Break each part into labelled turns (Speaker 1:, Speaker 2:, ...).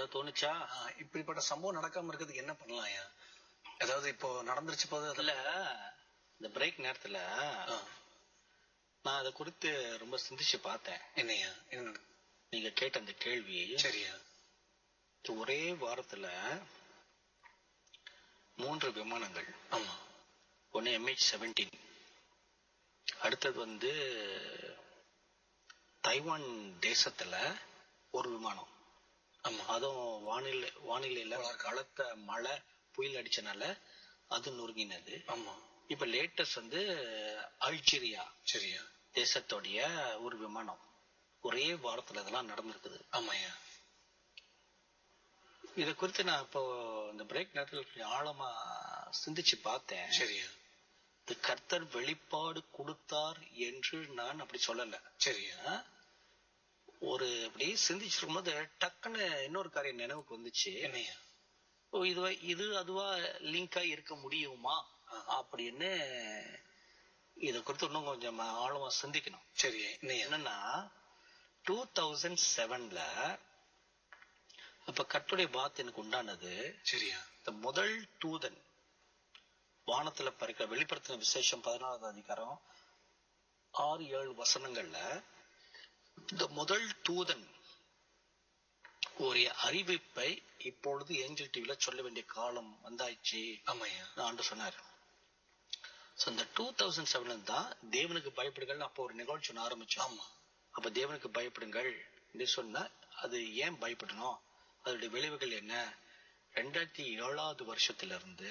Speaker 1: ஏதாவது தோணுச்சா
Speaker 2: ஆ, இப்படிப்பட்ட சம்பவம் நடக்காம இருக்கிறதுக்கு என்ன பண்ணலாம்யா ஏதாவது இப்போ நடந்துருச்சு போது
Speaker 1: இல்ல
Speaker 2: அதுல
Speaker 1: இந்த பிரேக் நேரத்துல
Speaker 2: ஆ,
Speaker 1: நான் அதை குறித்து ரொம்ப சிந்திச்சு பார்த்தேன்
Speaker 2: என்னய்யா என்ன நடக்குது?
Speaker 1: நீங்க கேட்ட அந்த கேள்வி
Speaker 2: சரியா
Speaker 1: ஒரே வாரத்துல மூன்று விமானங்கள்
Speaker 2: ஆமா
Speaker 1: ஒன்னு எம்ஹெச் செவன்டீன் அடுத்தது வந்து தைவான் தேசத்துல ஒரு விமானம்
Speaker 2: ஆமா
Speaker 1: அதுவும் வானிலை வானிலையில பலத்த மழை புயல் அடிச்சனால அது நொறுங்கினது
Speaker 2: ஆமா
Speaker 1: இப்ப லேட்டஸ்ட் வந்து அல்ஜீரியா
Speaker 2: சரியா
Speaker 1: தேசத்துடைய ஒரு விமானம் ஒரே வாரத்துல இதெல்லாம் நடந்திருக்குது
Speaker 2: ஆமாய்யா
Speaker 1: இத குறித்து நான் இப்போ இந்த பிரேக் நேரத்தில் கொஞ்சம் ஆழமா சிந்திச்சு பார்த்தேன்
Speaker 2: சரியா
Speaker 1: இது கர்த்தர் வெளிப்பாடு கொடுத்தார் என்று நான் அப்படி சொல்லல
Speaker 2: சரியா
Speaker 1: ஆ? ஒரு அப்படி சிந்திச்சு இருக்கும்போது டக்குன்னு இன்னொரு காரியம் நினைவுக்கு வந்துச்சு
Speaker 2: என்னய்யா
Speaker 1: ஓ, இதுவா இது அதுவா லிங்கா இருக்க முடியுமா அப்படின்னு இத குறித்து இன்னும் கொஞ்சம் ஆழமா சிந்திக்கணும்
Speaker 2: சரியா என்னய்யா
Speaker 1: என்னன்னா டூ தௌசண்ட் செவன்ல அப்ப கட்டுரை பாத் எனக்கு உண்டானது
Speaker 2: சரியா
Speaker 1: இந்த முதல் தூதன் வானத்துல பறிக்கிற வெளிப்படுத்தின விசேஷம் பதினாலாவது அதிகாரம் ஆறு ஏழு வசனங்கள்ல இந்த முதல் தூதன் ஒரு அறிவிப்பை இப்பொழுது ஏஞ்சல் டிவில சொல்ல வேண்டிய காலம் வந்தாச்சு
Speaker 2: ஆமாய்யா
Speaker 1: ஆண்டு சொன்னார் சோ இந்த டூ தௌசண்ட் செவன்ல தான் தேவனுக்கு பயப்படுங்கள் அப்போ ஒரு நிகழ்ச்சி ஒண்ணு ஆரம்பிச்சோம்
Speaker 2: ஆமா
Speaker 1: அப்ப தேவனுக்கு பயப்படுங்கள் என்று சொன்னா அது ஏன் பயப்படணும் அதோடைய விளைவுகள் என்ன ரெண்டாயிரத்தி ஏழாவது வருஷத்துல இருந்து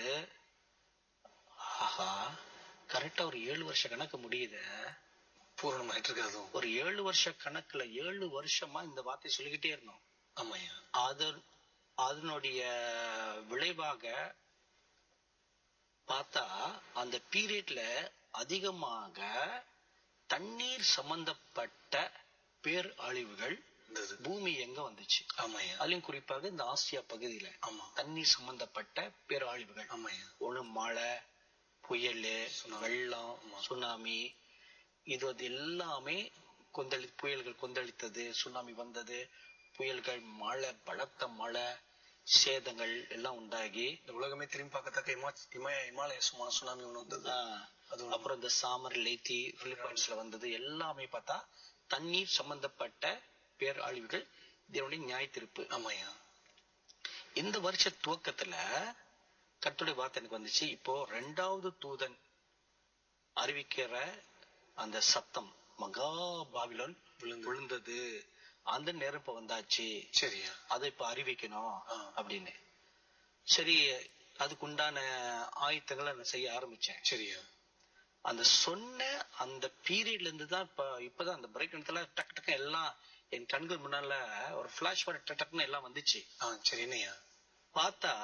Speaker 1: ஆஹா கரெக்டா ஒரு ஏழு வருஷ கணக்கு முடியுது
Speaker 2: பூரணமாயிட்டு இருக்கு அதுவும்
Speaker 1: ஒரு ஏழு வருஷ கணக்குல ஏழு வருஷமா இந்த வார்த்தை சொல்லிக்கிட்டே இருந்தோம்
Speaker 2: ஆமாய்யா
Speaker 1: அது அதனுடைய விளைவாக பார்த்தா அந்த பீரியட்ல அதிகமாக தண்ணீர் சம்பந்தப்பட்ட பேர் அழிவுகள்
Speaker 2: இருந்தது
Speaker 1: பூமி எங்க வந்துச்சு
Speaker 2: ஆமாய்யா
Speaker 1: அதுலயும் குறிப்பாக இந்த ஆசியா பகுதியில
Speaker 2: ஆமா
Speaker 1: தண்ணீர் சம்பந்தப்பட்ட பேரழிவுகள்
Speaker 2: ஆமாய்யா
Speaker 1: ஒண்ணு மழை புயல் வெள்ளம் சுனாமி இது அது எல்லாமே கொந்தளி புயல்கள் கொந்தளித்தது சுனாமி வந்தது புயல்கள் மழை பலத்த மழை சேதங்கள் எல்லாம் உண்டாகி
Speaker 2: இந்த உலகமே திரும்பி பார்க்கத்தக்க இமா இமய இமாலய சுமான சுனாமி ஒண்ணு வந்தது
Speaker 1: ஆஹ்,
Speaker 2: அது
Speaker 1: அப்புறம் இந்த சாமர் லேத்தி பிலிப்பைன்ஸ்ல வந்தது எல்லாமே பார்த்தா தண்ணீர் சம்பந்தப்பட்ட பேரழிவுகள் இதனுடைய நியாய தீர்ப்பு
Speaker 2: ஆமாய்யா
Speaker 1: இந்த வருஷ துவக்கத்துல கர்த்தருடைய வார்த்தை எனக்கு வந்துச்சு இப்போ ரெண்டாவது தூதன் அறிவிக்கிற அந்த சத்தம் மகா பாபிலோன்
Speaker 2: விழுந்து.
Speaker 1: விழுந்தது அந்த நேரம் இப்ப வந்தாச்சு
Speaker 2: சரியா
Speaker 1: அதை இப்ப அறிவிக்கணும்
Speaker 2: ஆ.
Speaker 1: அப்படின்னு சரி அதுக்குண்டான ஆயத்தங்களை நான் செய்ய ஆரம்பிச்சேன்
Speaker 2: சரியா
Speaker 1: அந்த சொன்ன அந்த பீரியட்ல இருந்து தான் இப்ப இப்பதான் அந்த பிரேக் இடத்துல டக்கு டக்கு எல்லாம் என் கண்கள் முன்னால ஒரு பிளாஷ் டக்கு டக்குன்னு எல்லாம் வந்துச்சு
Speaker 2: ஆ சரி என்னய்யா
Speaker 1: பார்த்தா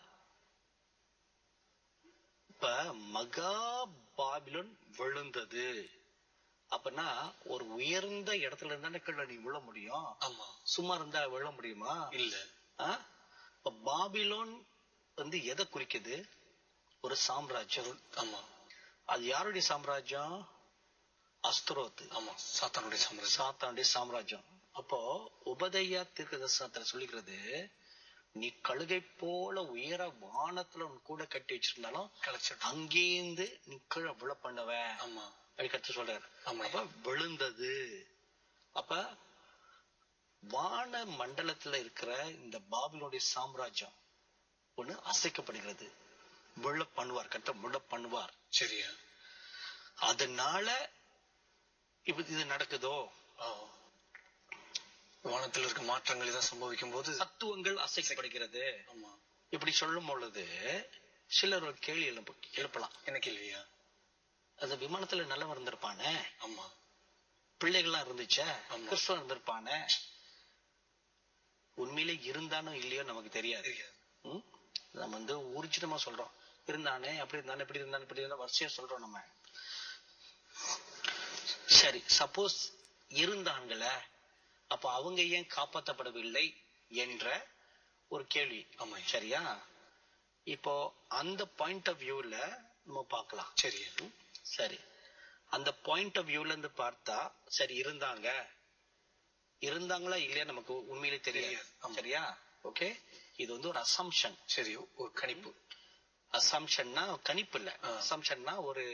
Speaker 1: இப்ப மகா பாபிலோன் விழுந்தது அப்பனா ஒரு உயர்ந்த இடத்துல இருந்தா கீழே நீ விழ முடியும்
Speaker 2: ஆமா
Speaker 1: சும்மா இருந்தா விழ முடியுமா
Speaker 2: இல்ல
Speaker 1: ஆ? இப்ப பாபிலோன் வந்து எதை குறிக்குது ஒரு சாம்ராஜ்யம்
Speaker 2: ஆமா
Speaker 1: அது யாருடைய சாம்ராஜ்யம் அஸ்தரோத்து
Speaker 2: ஆமா சாத்தானுடைய சாம்ராஜ்யம்
Speaker 1: சாத்தானுடைய சாம்ராஜ்யம் அப்போ உபதையா தீர்க்கதர்சனத்துல சொல்லிக்கிறது நீ கழுகை போல உயர வானத்துல உன் கூட கட்டி வச்சிருந்தாலும்
Speaker 2: கலைச்சிட்டு
Speaker 1: அங்கேருந்து நீ கீழே விழ பண்ணுவ
Speaker 2: ஆமா
Speaker 1: அப்படி கத்து சொல்றாரு
Speaker 2: ஆமா.
Speaker 1: அப்ப விழுந்தது அப்ப வான மண்டலத்துல இருக்கிற இந்த பாபிலோடைய சாம்ராஜ்யம் ஒண்ணு அசைக்கப்படுகிறது விழ பண்ணுவார் கட்ட விழ பண்ணுவார்
Speaker 2: சரியா
Speaker 1: அதனால இப்ப இது நடக்குதோ
Speaker 2: ஆ. வானத்தில் இருக்க மாற்றங்கள் இதான் சம்பவிக்கும் போது
Speaker 1: தத்துவங்கள் அசைக்கப்படுகிறது
Speaker 2: ஆமா
Speaker 1: இப்படி சொல்லும் பொழுது சிலர் ஒரு கேள்வி எழுப்ப எழுப்பலாம்
Speaker 2: எனக்கு இல்லையா
Speaker 1: அந்த விமானத்துல நல்லவன் இருந்திருப்பானே
Speaker 2: ஆமா
Speaker 1: பிள்ளைகள்லாம் இருந்துச்சே
Speaker 2: ஆமா.
Speaker 1: கிறிஸ்துவன் இருந்திருப்பானே உண்மையிலே இருந்தானோ இல்லையோ நமக்கு தெரியாது
Speaker 2: தெரியாது
Speaker 1: ம்? நம்ம வந்து ஊர்ஜிதமா சொல்றோம் இருந்தானே அப்படி இருந்தானே இப்படி இருந்தானே இப்படி இருந்தா வரிசையா சொல்றோம் நம்ம சரி சப்போஸ் இருந்தாங்கள அப்ப அவங்க ஏன் காப்பாற்றப்படவில்லை என்ற ஒரு கேள்வி
Speaker 2: ஆமா
Speaker 1: சரியா இப்போ அந்த பாயிண்ட் ஆஃப் வியூல நம்ம பார்க்கலாம்
Speaker 2: சரியா
Speaker 1: ம்? சரி அந்த பாயிண்ட் ஆஃப் வியூல இருந்து பார்த்தா சரி இருந்தாங்க இருந்தாங்களா இல்லையா நமக்கு உண்மையிலே தெரியாது
Speaker 2: தெரியாது. ஆமா.
Speaker 1: சரியா ஓகே இது வந்து ஒரு அசம்ஷன்
Speaker 2: சரி ஒரு கணிப்பு
Speaker 1: அசம்ஷன்னா கணிப்பு இல்ல
Speaker 2: ஆ.
Speaker 1: அசம்ஷன்னா ஒரு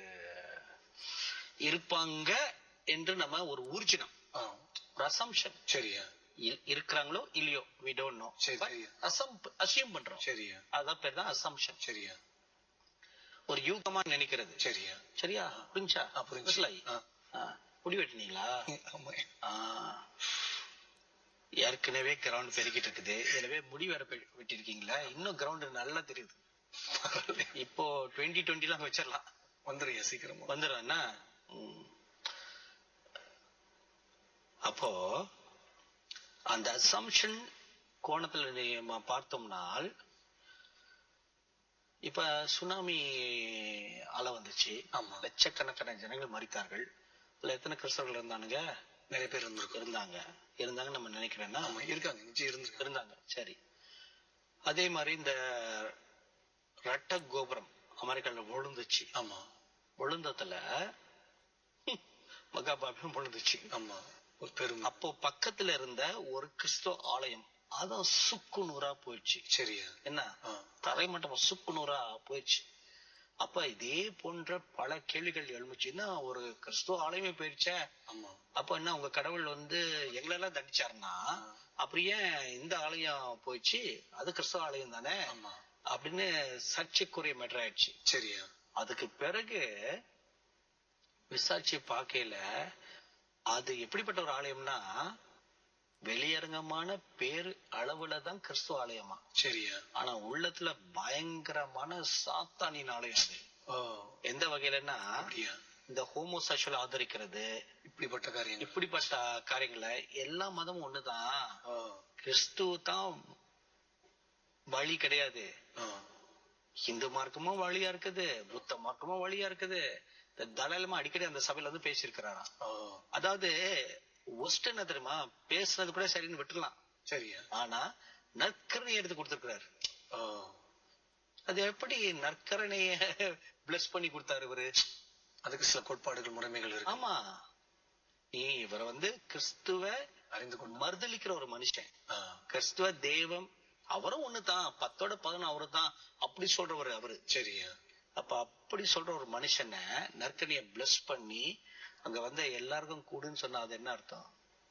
Speaker 1: இருப்பாங்க என்று நம்ம ஒரு ஊர்ஜினம்
Speaker 2: ஆ,
Speaker 1: ஒரு அசம்ஷன்
Speaker 2: சரியா
Speaker 1: இருக்கிறாங்களோ இல்லையோ வி டோன்ட் நோ
Speaker 2: சரி, சரி.
Speaker 1: அசம் அசியூம் பண்றோம்
Speaker 2: சரியா
Speaker 1: அதான் பேர் தான் அசம்ஷன்
Speaker 2: சரியா
Speaker 1: ஒரு யூகமா நினைக்கிறது
Speaker 2: சரியா
Speaker 1: சரியா புரிஞ்சா
Speaker 2: ஆ, புரிஞ்சுச்சு.
Speaker 1: விசிலாயி?
Speaker 2: ஆ.
Speaker 1: ஆ. முடி வெட்டினீங்களா
Speaker 2: ஆமா
Speaker 1: ஆ. ஏற்கனவே கிரவுண்ட் பெருகிட்டு இருக்குது எனவே முடி வேற பெ- வெட்டிருக்கீங்களா இன்னும் கிரவுண்ட் நல்லா தெரியுது இப்போ டுவெண்ட்டி டுவெண்ட்டி எல்லாம் வச்சிடலாம்
Speaker 2: வந்துருங்க சீக்கிரமா
Speaker 1: வந்துடும் என்ன ம். அப்போ அந்த அசம்ஷன் கோணத்துல நம்ம பார்த்தோம்னால் இப்ப சுனாமி அலை வந்துச்சு
Speaker 2: ஆமா.
Speaker 1: லட்சக்கணக்கான ஜனங்கள் மறித்தார்கள் இதுல எத்தனை கிறிஸ்தவர்கள் இருந்தானுங்க
Speaker 2: நிறைய பேர் இருந்திருக்கும்
Speaker 1: இருந்தாங்க இருந்தாங்க நம்ம நினைக்கிறேன்னா
Speaker 2: ஆமா இருக்காங்க நிச்சயம் இருந்திருக்காங்க
Speaker 1: இருந்தாங்க சரி அதே மாதிரி இந்த ரட்ட கோபுரம் அமெரிக்கால விழுந்துச்சு
Speaker 2: ஆமா
Speaker 1: விழுந்ததுல மகாபாபியம் விழுந்துச்சு
Speaker 2: ஆமா ஒரு பெரும்
Speaker 1: அப்போ பக்கத்துல இருந்த ஒரு கிறிஸ்துவ ஆலயம் அதான் சுக்கு நூறா போயிடுச்சு
Speaker 2: சரியா
Speaker 1: என்ன
Speaker 2: ஆ,
Speaker 1: தரை மட்டம் சுக்கு நூறா போயிடுச்சு அப்ப இதே போன்ற பல கேள்விகள் எழுமுச்சுன்னா ஒரு கிறிஸ்துவ ஆலயமே போயிடுச்சே
Speaker 2: ஆமா
Speaker 1: அப்ப என்ன உங்க கடவுள் வந்து எங்களெல்லாம் தண்டிச்சாருன்னா அப்புறம் ஏன் இந்த ஆலயம் போயிடுச்சு அது கிறிஸ்துவ ஆலயம் தானே
Speaker 2: ஆமா
Speaker 1: அப்படின்னு சர்ச்சைக்குரிய மேட்டர் ஆயிடுச்சு
Speaker 2: சரியா
Speaker 1: அதுக்கு பிறகு விசாரிச்சு பார்க்கையில அது எப்படிப்பட்ட ஒரு ஆலயம்னா வெளியரங்கமான பேர் அளவுல தான் கிறிஸ்துவ ஆலயமா
Speaker 2: சரியா
Speaker 1: ஆனா உள்ளத்துல பயங்கரமான சாத்தானின் ஆலயம் அது
Speaker 2: ஓ
Speaker 1: எந்த வகையிலன்னா
Speaker 2: அப்படியா
Speaker 1: இந்த ஹோமோசெக்சுவல் ஆதரிக்கிறது
Speaker 2: இப்படிப்பட்ட காரியங்கள்
Speaker 1: இப்படிப்பட்ட காரியங்களை எல்லா மதமும் ஒண்ணுதான்
Speaker 2: ஓ
Speaker 1: கிறிஸ்துவ தான் வழி கிடையாது
Speaker 2: ஆ,
Speaker 1: இந்து மார்க்கமும் வழியா இருக்குது புத்த மார்க்கமும் வழியா இருக்குது இந்த தலாலமா அடிக்கடி அந்த சபையில வந்து பேசியிருக்கிறாராம்
Speaker 2: ஓ
Speaker 1: அதாவது ஒஸ்ட் என்ன தெரியுமா பேசுனது கூட சரின்னு விட்டுலாம்
Speaker 2: சரியா
Speaker 1: ஆனா நற்கரணை எடுத்து கொடுத்திருக்கிறாரு
Speaker 2: ஓ
Speaker 1: அது எப்படி நற்கரணைய பிளஸ் பண்ணி கொடுத்தாரு இவரு
Speaker 2: அதுக்கு சில கோட்பாடுகள் முறைமைகள் இருக்கு
Speaker 1: ஆமா நீ இவரை வந்து கிறிஸ்துவ
Speaker 2: அறிந்து கொண்டு
Speaker 1: மறுதளிக்கிற ஒரு மனுஷன்
Speaker 2: ஆ,
Speaker 1: கிறிஸ்துவ தெய்வம் அவரும் ஒண்ணுதான் பத்தோட பதினொன்று அவரு தான் அப்படி சொல்றவர் அவரு
Speaker 2: சரியா
Speaker 1: அப்ப அப்படி சொல்ற ஒரு மனுஷனை நற்கனிய பிளஸ் பண்ணி அங்க வந்த எல்லாருக்கும் கூடுன்னு சொன்னா அது என்ன அர்த்தம்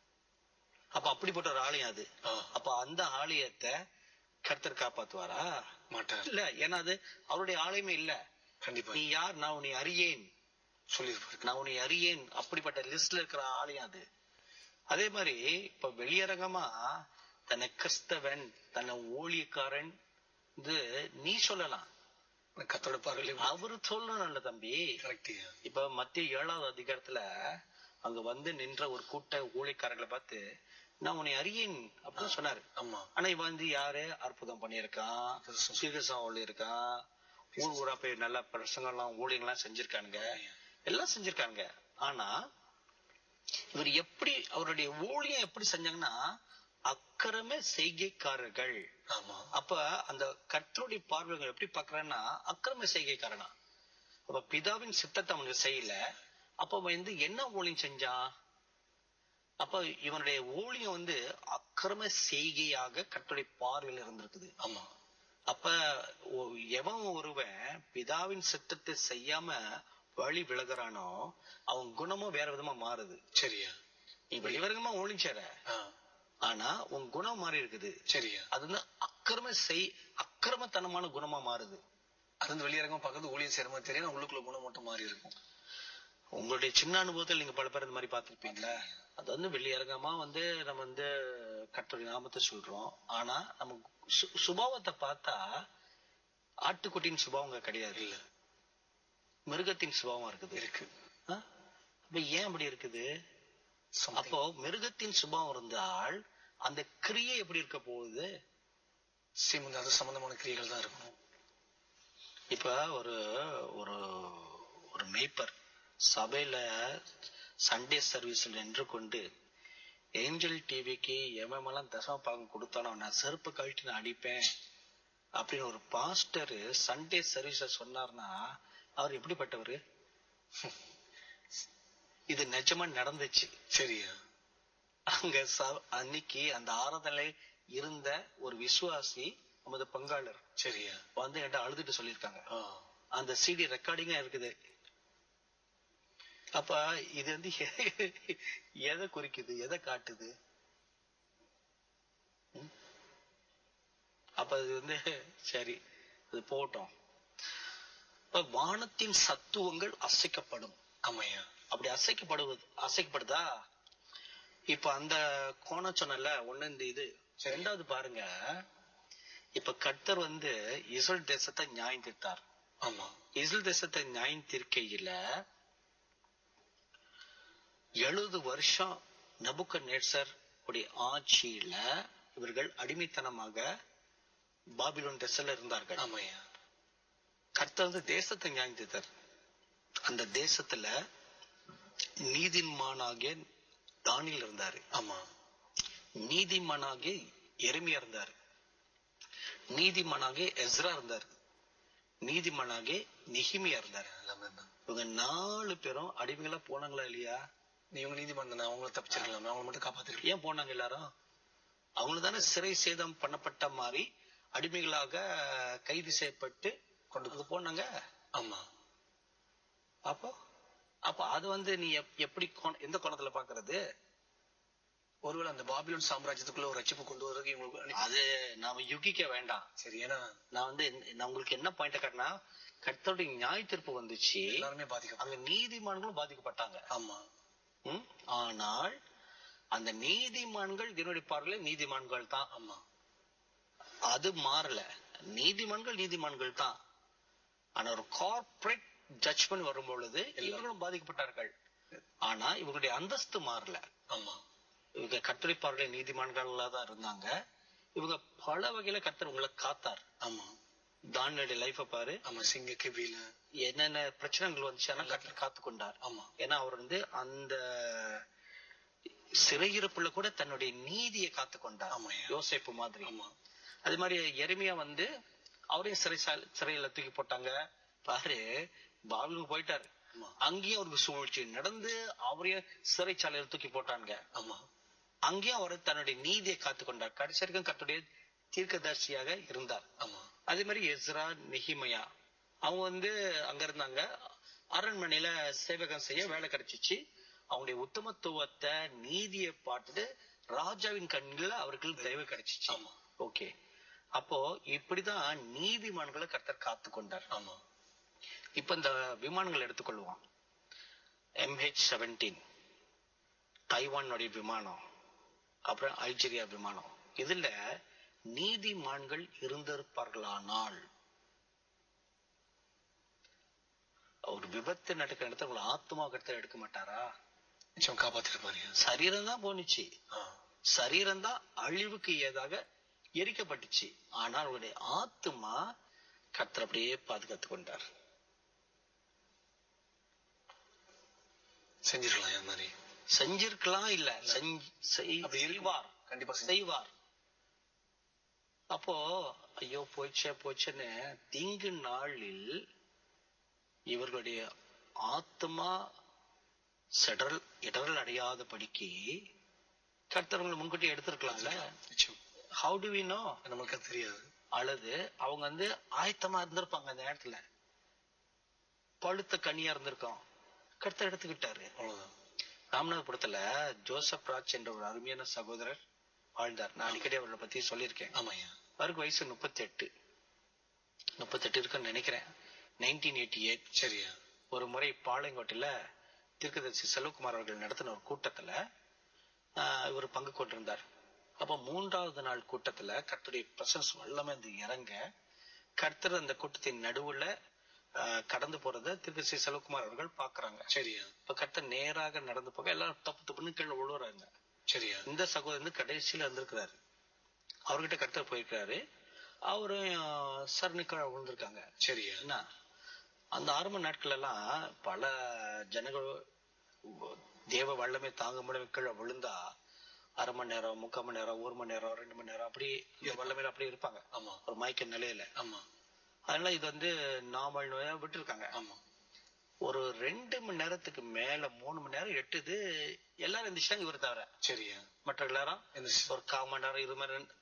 Speaker 1: அப்ப அப்படிப்பட்ட ஒரு ஆலயம் அது
Speaker 2: ஆ,
Speaker 1: அப்ப அந்த ஆலயத்தை கர்த்தர் காப்பாத்துவாரா
Speaker 2: மாட்டார்
Speaker 1: இல்ல ஏன்னா அது அவருடைய ஆலயமே இல்ல
Speaker 2: கண்டிப்பா
Speaker 1: நீ யார் நான் உன்னை அறியேன்
Speaker 2: சொல்லியிருப்பாரு
Speaker 1: நான் உன்னை அறியேன் அப்படிப்பட்ட லிஸ்ட்ல இருக்கிற ஆலயம் அது அதே மாதிரி இப்ப வெளியரங்கமா தன்னை கிறிஸ்தவன் தன்னை ஊழியக்காரன் இது நீ சொல்லலாம்
Speaker 2: கத்தோட பார்வையில
Speaker 1: அவரு சொல்லணும்ல தம்பி
Speaker 2: கரெக்டியா
Speaker 1: இப்ப மத்திய ஏழாவது அதிகாரத்துல அங்க வந்து நின்ற ஒரு கூட்ட ஊழியக்காரர்களை பார்த்து நான் உன்னை அறியேன் அப்படின்னு சொன்னாரு
Speaker 2: ஆமா
Speaker 1: ஆனா இவன் வந்து யாரு அற்புதம் பண்ணியிருக்கான் சீரியஸா இருக்கான் ஊர் ஊரா போய் நல்ல பிரசங்கம் எல்லாம் ஊழியங்கள்லாம் செஞ்சிருக்கானுங்க எல்லாம் செஞ்சிருக்காங்க ஆனா இவர் எப்படி அவருடைய ஊழியம் எப்படி செஞ்சாங்கன்னா அக்கிரம செய்கைக்காரர்கள்
Speaker 2: ஆமா
Speaker 1: அப்ப அந்த கர்த்தருடைய பார்வைகள் எப்படி பாக்குறான்னா அக்கிரம செய்கைக்காரனா அப்ப பிதாவின் சித்தத்தை அவனுக்கு செய்யல அப்ப அவன் வந்து என்ன ஊழியம் செஞ்சான் அப்ப இவனுடைய ஊழியம் வந்து அக்கிரம செய்கையாக கர்த்தருடைய பார்வையில் இருந்திருக்குது
Speaker 2: ஆமா
Speaker 1: அப்ப ஒ- எவன் ஒருவன் பிதாவின் சித்தத்தை செய்யாம வழி விலகுறானோ அவன் குணமும் வேற விதமா மாறுது
Speaker 2: சரியா
Speaker 1: நீ வெளிவரங்கமா ஒழிச்சற
Speaker 2: ஆ,
Speaker 1: ஆனா உன் குணம் மாறி இருக்குது
Speaker 2: சரியா
Speaker 1: அது வந்து அக்கிரம செய் அக்கிரமத்தனமான குணமா மாறுது
Speaker 2: அது வந்து வெளியரங்கமா பார்க்கறது ஊழியம் செய்யற மாதிரி தெரியும் ஆனா உள்ளுக்குள்ள குணம் மட்டும் மாறி இருக்கும்
Speaker 1: உங்களுடைய சின்ன அனுபவத்தில் நீங்க பல பேர் இந்த மாதிரி பார்த்திருப்பீங்களா அது வந்து வெளியரங்கமா வந்து நம்ம வந்து கர்த்தருடைய நாமத்தை சொல்றோம் ஆனா நம்ம சு- சுபாவத்தை பார்த்தா ஆட்டுக்குட்டியின் சுபாவங்க கிடையாது
Speaker 2: இல்ல
Speaker 1: மிருகத்தின் சுபாவம் இருக்குது
Speaker 2: இருக்கு
Speaker 1: ஆ? அப்ப ஏன் அப்படி இருக்குது
Speaker 2: Something.
Speaker 1: அப்போ மிருகத்தின் சுபாவம் இருந்தால் அந்த கிரியை எப்படி இருக்க போகுது
Speaker 2: Same வந்து அது சம்பந்தமான கிரியைகள் தான் இருக்கும்
Speaker 1: இப்ப ஒரு ஒரு ஒரு மேய்ப்பர் சபையில சண்டே சர்வீஸ்ல நின்று கொண்டு ஏஞ்சல் டிவிக்கு எம்எம்எல்லாம் தசம பாகம் கொடுத்தானோ நான் செருப்பு கழட்டி நான் அடிப்பேன் அப்படின்னு ஒரு பாஸ்டர் சண்டே சர்வீஸ சொன்னார்னா அவர் எப்படிப்பட்டவரு இது நிஜமா நடந்துச்சு
Speaker 2: சரியா
Speaker 1: அங்க ச- அன்னைக்கு அந்த ஆராதனை இருந்த ஒரு விசுவாசி நமது பங்காளர்
Speaker 2: சரியா
Speaker 1: வந்து என்கிட்ட அழுதுட்டு சொல்லியிருக்காங்க
Speaker 2: ஆ.
Speaker 1: அந்த சிடி ரெக்கார்டிங்கா இருக்குது அப்ப இது வந்து எ- எதை குறிக்குது எதை காட்டுது ம்? அப்ப அது வந்து சரி அது போகட்டும் இப்ப வானத்தின் சத்துவங்கள் அசைக்கப்படும்
Speaker 2: ஆமாய்யா
Speaker 1: அப்படி அசைக்கப்படுவது அசைக்கப்படுதா இப்ப அந்த கோணம் சொன்னல ஒண்ணு இந்த இது
Speaker 2: சரி.
Speaker 1: ரெண்டாவது பாருங்க இப்ப கர்த்தர் வந்து இஸ்ரேல் தேசத்தை நியாயம் தீர்த்தார்
Speaker 2: ஆமா
Speaker 1: இஸ்ரேல் தேசத்தை நியாயம் தீர்க்கையில எழுபது வருஷம் நபுக்க நேசர் உடைய ஆட்சியில இவர்கள் அடிமைத்தனமாக பாபிலோன் தேசத்துல இருந்தார்கள்
Speaker 2: ஆமாய்யா
Speaker 1: கர்த்தர் வந்து தேசத்தை நியாயம் தீர்த்தார் அந்த தேசத்துல நீதிமானாகிய தானியல் இருந்தாரு
Speaker 2: ஆமா
Speaker 1: நீதிமானாகிய எருமையா இருந்தாரு நீதிமானாகிய எஸ்ரா இருந்தாரு நீதிமானாகிய நெகிமியா இருந்தாரு
Speaker 2: எல்லாமே தான்.
Speaker 1: இவங்க நாலு பேரும் அடிமைகளா போனாங்களா இல்லையா
Speaker 2: நீ இவங்க நீதிமன்றம் தானே அவங்கள தப்பிச்சிருக்கலாமே அவங்கள மட்டும் காப்பாத்திருக்கலாம்
Speaker 1: ஏன் போனாங்க எல்லாரும் அவங்களுக்கு தானே சிறை சேதம் பண்ணப்பட்ட மாதிரி அடிமைகளாக கைது செய்யப்பட்டு
Speaker 2: கொண்டு
Speaker 1: அங்க போனாங்க
Speaker 2: ஆமா
Speaker 1: அப்போ அப்ப அது வந்து நீ எப்- எப்படி கோண- எந்த கோணத்துல பாக்குறது
Speaker 2: ஒருவேளை அந்த பாபிலோன் சாம்ராஜ்யத்துக்குள்ள ஒரு ரட்சிப்பு கொண்டு வரதுக்கு இவங்களுக்கு அனுப்பி-
Speaker 1: அது நாம யுகிக்க வேண்டாம்
Speaker 2: சரி ஏன்னா
Speaker 1: நான் வந்து இந்த- நான் உங்களுக்கு என்ன பாயிண்ட் காட்டினா கர்த்தருடைய நியாய தீர்ப்பு வந்துச்சு
Speaker 2: எல்லாருமே பாதிக்கப்படும்
Speaker 1: அங்க நீதிமான்களும் பாதிக்கப்பட்டாங்க
Speaker 2: ஆமா
Speaker 1: ம்? ஆனால் அந்த நீதிமான்கள் என்னுடைய பார்வையில நீதிமான்கள் தான்
Speaker 2: ஆமா
Speaker 1: அது மாறல நீதிமான்கள் நீதிமான்கள் தான் ஆனா ஒரு கார்ப்பரேட் ஜட்ஜ்மெண்ட் வரும் பொழுது இவர்களும் பாதிக்கப்பட்டார்கள் ஆனா இவங்களுடைய அந்தஸ்து மாறல
Speaker 2: ஆமா
Speaker 1: இவங்க கட்டுரை பார்வையில நீதிமான்களா தான் இருந்தாங்க இவங்க பல வகையில கர்த்தர் உங்களை காத்தார்
Speaker 2: ஆமா
Speaker 1: தானியலுடைய லைஃப பாரு
Speaker 2: ஆமா சிங்க கிவில
Speaker 1: என்னென்ன பிரச்சனைகள் வந்துச்சு கர்த்தர் காத்து கொண்டார்
Speaker 2: ஆமா
Speaker 1: ஏன்னா அவர் வந்து அந்த சிறையிருப்புல கூட தன்னுடைய நீதியை காத்து கொண்டார்
Speaker 2: ஆமாய்யா.
Speaker 1: யோசேப்பு மாதிரி
Speaker 2: ஆமா
Speaker 1: அது மாதிரி எருமையா வந்து அவரையும் சிறை சிறையில தூக்கி போட்டாங்க பாரு பாபிலுக்கு போயிட்டாரு
Speaker 2: ஆமா
Speaker 1: அங்கேயும் அவருக்கு சூழ்ச்சி நடந்து அவரையும் சிறைச்சாலையில தூக்கி போட்டாங்க
Speaker 2: ஆமா
Speaker 1: அங்கேயும் அவர் தன்னுடைய நீதியை காத்து கொண்டார் கடைசி வரைக்கும் கர்த்தருடைய தீர்க்கதர்சியாக இருந்தார்
Speaker 2: ஆமா
Speaker 1: அதே மாதிரி எஸ்ரா நெஹிமயா அவங்க வந்து அங்க இருந்தாங்க அரண்மனையில சேவகம் செய்ய வேலை கிடைச்சிச்சு அவங்களுடைய உத்தமத்துவத்தை நீதியை பார்த்துட்டு ராஜாவின் கண்ணில் அவர்களுக்கு தயவு கிடைச்சிச்சு
Speaker 2: ஆமா
Speaker 1: ஓகே அப்போ இப்படிதான் நீதிமான்களை கர்த்தர் காத்து கொண்டார்
Speaker 2: ஆமா
Speaker 1: இப்ப இந்த விமானங்கள் எடுத்துக்கொள்வோம் எம்ஹெச் செவன்டீன் தைவானுடைய விமானம் அப்புறம் அல்ஜீரியா விமானம் இதுல நீதிமான்கள் இருந்திருப்பார்களானால் ஒரு விபத்து நடக்கிற இடத்துல உங்களை ஆத்மா கருத்தை எடுக்க மாட்டாரா
Speaker 2: நிச்சயம் காப்பாத்திருப்பாரு
Speaker 1: சரீரம் தான் போனுச்சு
Speaker 2: ஆ
Speaker 1: சரீரம் தான் அழிவுக்கு ஏதாக எரிக்கப்பட்டுச்சு ஆனால் அவருடைய ஆத்மா கர்த்தர் அப்படியே பாதுகாத்து கொண்டார்
Speaker 2: செஞ்சிருக்கலாம் என் மாதிரி
Speaker 1: செஞ்சிருக்கலாம் இல்ல செஞ்ச- செய்-
Speaker 2: அப்படி இருக்கும்.
Speaker 1: செய்வார்
Speaker 2: கண்டிப்பா செஞ்சு
Speaker 1: செய்வார் அப்போ ஐயோ போச்சே போச்சேன்னு தீங்கு நாளில் இவர்களுடைய ஆத்மா செடல் இடரல் அடையாதபடிக்கு கர்த்தவங்களை முன்கூட்டி எடுத்திருக்கலாம்ல
Speaker 2: நிச்சயம்
Speaker 1: ஹவு டு வி நோ
Speaker 2: நமக்கு அது தெரியாது
Speaker 1: அல்லது அவங்க வந்து ஆயத்தமா இருந்திருப்பாங்க அந்த நேரத்துல பழுத்த கனியா இருந்திருக்கும் கர்த்தர் எடுத்துக்கிட்டாரு
Speaker 2: அவ்வளவுதான்
Speaker 1: ராமநாதபுரத்துல ஜோசப் ராஜ் என்ற ஒரு அருமையான சகோதரர் வாழ்ந்தார் நான் அடிக்கடி அவரை பத்தி சொல்லியிருக்கேன்
Speaker 2: ஆமாய்யா
Speaker 1: அவருக்கு வயசு முப்பத்தி எட்டு முப்பத்தி எட்டு இருக்குன்னு நினைக்கிறேன் நைன்டீன் எயிட்டி எயிட்
Speaker 2: சரியா
Speaker 1: ஒரு முறை பாளையங்கோட்டையில தீர்க்கதரிசி செல்வகுமார் அவர்கள் நடத்தின ஒரு கூட்டத்துல ஆஹ், இவர் பங்கு கொண்டிருந்தார் அப்ப மூன்றாவது நாள் கூட்டத்துல கர்த்தருடைய பிரசன்ஸ் வல்லமே வந்து இறங்க கர்த்தர் அந்த கூட்டத்தின் நடுவுல ஆஹ், கடந்து போறத தீர்க்கதரிசி செல்வகுமார் அவர்கள் பாக்குறாங்க
Speaker 2: சரியா
Speaker 1: இப்ப கர்த்தர் நேராக நடந்து போக எல்லாரும் தப்பு தப்புன்னு கீழே விழுவுறாங்க
Speaker 2: சரியா
Speaker 1: இந்த சகோதரர் வந்து கடைசியில இருந்திருக்கிறாரு அவர்கிட்ட கர்த்தர் போயிருக்காரு அவரும் ஆஹ், சரணு கீழே விழுந்திருக்காங்க
Speaker 2: சரியா
Speaker 1: என்ன அந்த ஆரம்ப நாட்கள் எல்லாம் பல ஜனங்கள் தேவ வல்லமை தாங்க முடியாம கீழே விழுந்தா அரை மணி நேரம் முக்கால் மணி நேரம் ஒரு மணி நேரம் ரெண்டு மணி நேரம் அப்படி இந்த வல்லமையில அப்படி இருப்பாங்க
Speaker 2: ஆமா
Speaker 1: ஒரு மயக்க நிலையில
Speaker 2: ஆமா
Speaker 1: அதனால இது வந்து நாமல் நோயா விட்டுருக்காங்க
Speaker 2: ஆமா
Speaker 1: ஒரு ரெண்டு மணி நேரத்துக்கு மேல மூணு மணி நேரம் எட்டுது எல்லாரும் எந்திரிச்சிட்டாங்க இவர் தவிர
Speaker 2: சரியா
Speaker 1: மற்ற எல்லாரும்
Speaker 2: எந்திரிச்சு.
Speaker 1: ஒரு கால் மணி நேரம் இரு மணி நேரம்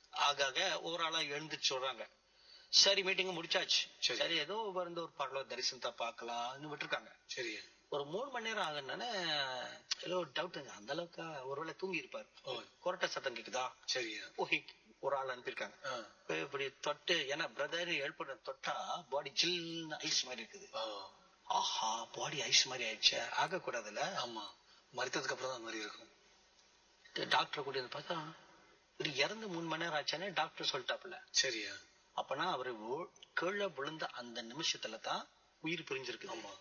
Speaker 1: ஆக ஆக ஒரு ஆளா எழுந்துச்சு சொல்றாங்க சரி மீட்டிங் முடிச்சாச்சு
Speaker 2: சரி.
Speaker 1: சரி ஏதோ வந்து ஒரு பரலோ தரிசனத்தை பார்க்கலாம்னு விட்டுருக்காங்க
Speaker 2: சரியா
Speaker 1: ஒரு மூணு மணி நேரம் ஆகுனானே ஏதோ டவுட்டுங்க அந்த அளவுக்கு ஒருவேளை தூங்கி இருப்பாரு
Speaker 2: ஓ
Speaker 1: கொரட்டை சத்தம் கேக்குதா
Speaker 2: சரியா
Speaker 1: ஓகே ஒரு ஆள் அனுப்பியிருக்காங்க
Speaker 2: ஆ.
Speaker 1: இப்ப இப்படி தொட்டு ஏன்னா பிரதர் எழுப்புற தொட்டா பாடி சில்லுன்னு ஐஸ் மாதிரி இருக்குது
Speaker 2: ஓ
Speaker 1: ஆஹா பாடி ஐஸ் மாதிரி ஆயிடுச்சு ஆக கூடாதுல்ல
Speaker 2: ஆமா மறித்ததுக்கு அப்புறம் தான் அந்த மாதிரி இருக்கும்
Speaker 1: டாக்டர் கூட்டி வந்து பார்த்தா இது இறந்து மூணு மணி நேரம் ஆச்சானே டாக்டர் சொல்லிட்டாப்புல
Speaker 2: சரியா
Speaker 1: அப்பனா அவரு ஓ- கீழே விழுந்த அந்த நிமிஷத்துல தான் உயிர் பிரிஞ்சிருக்கு
Speaker 2: ஆமா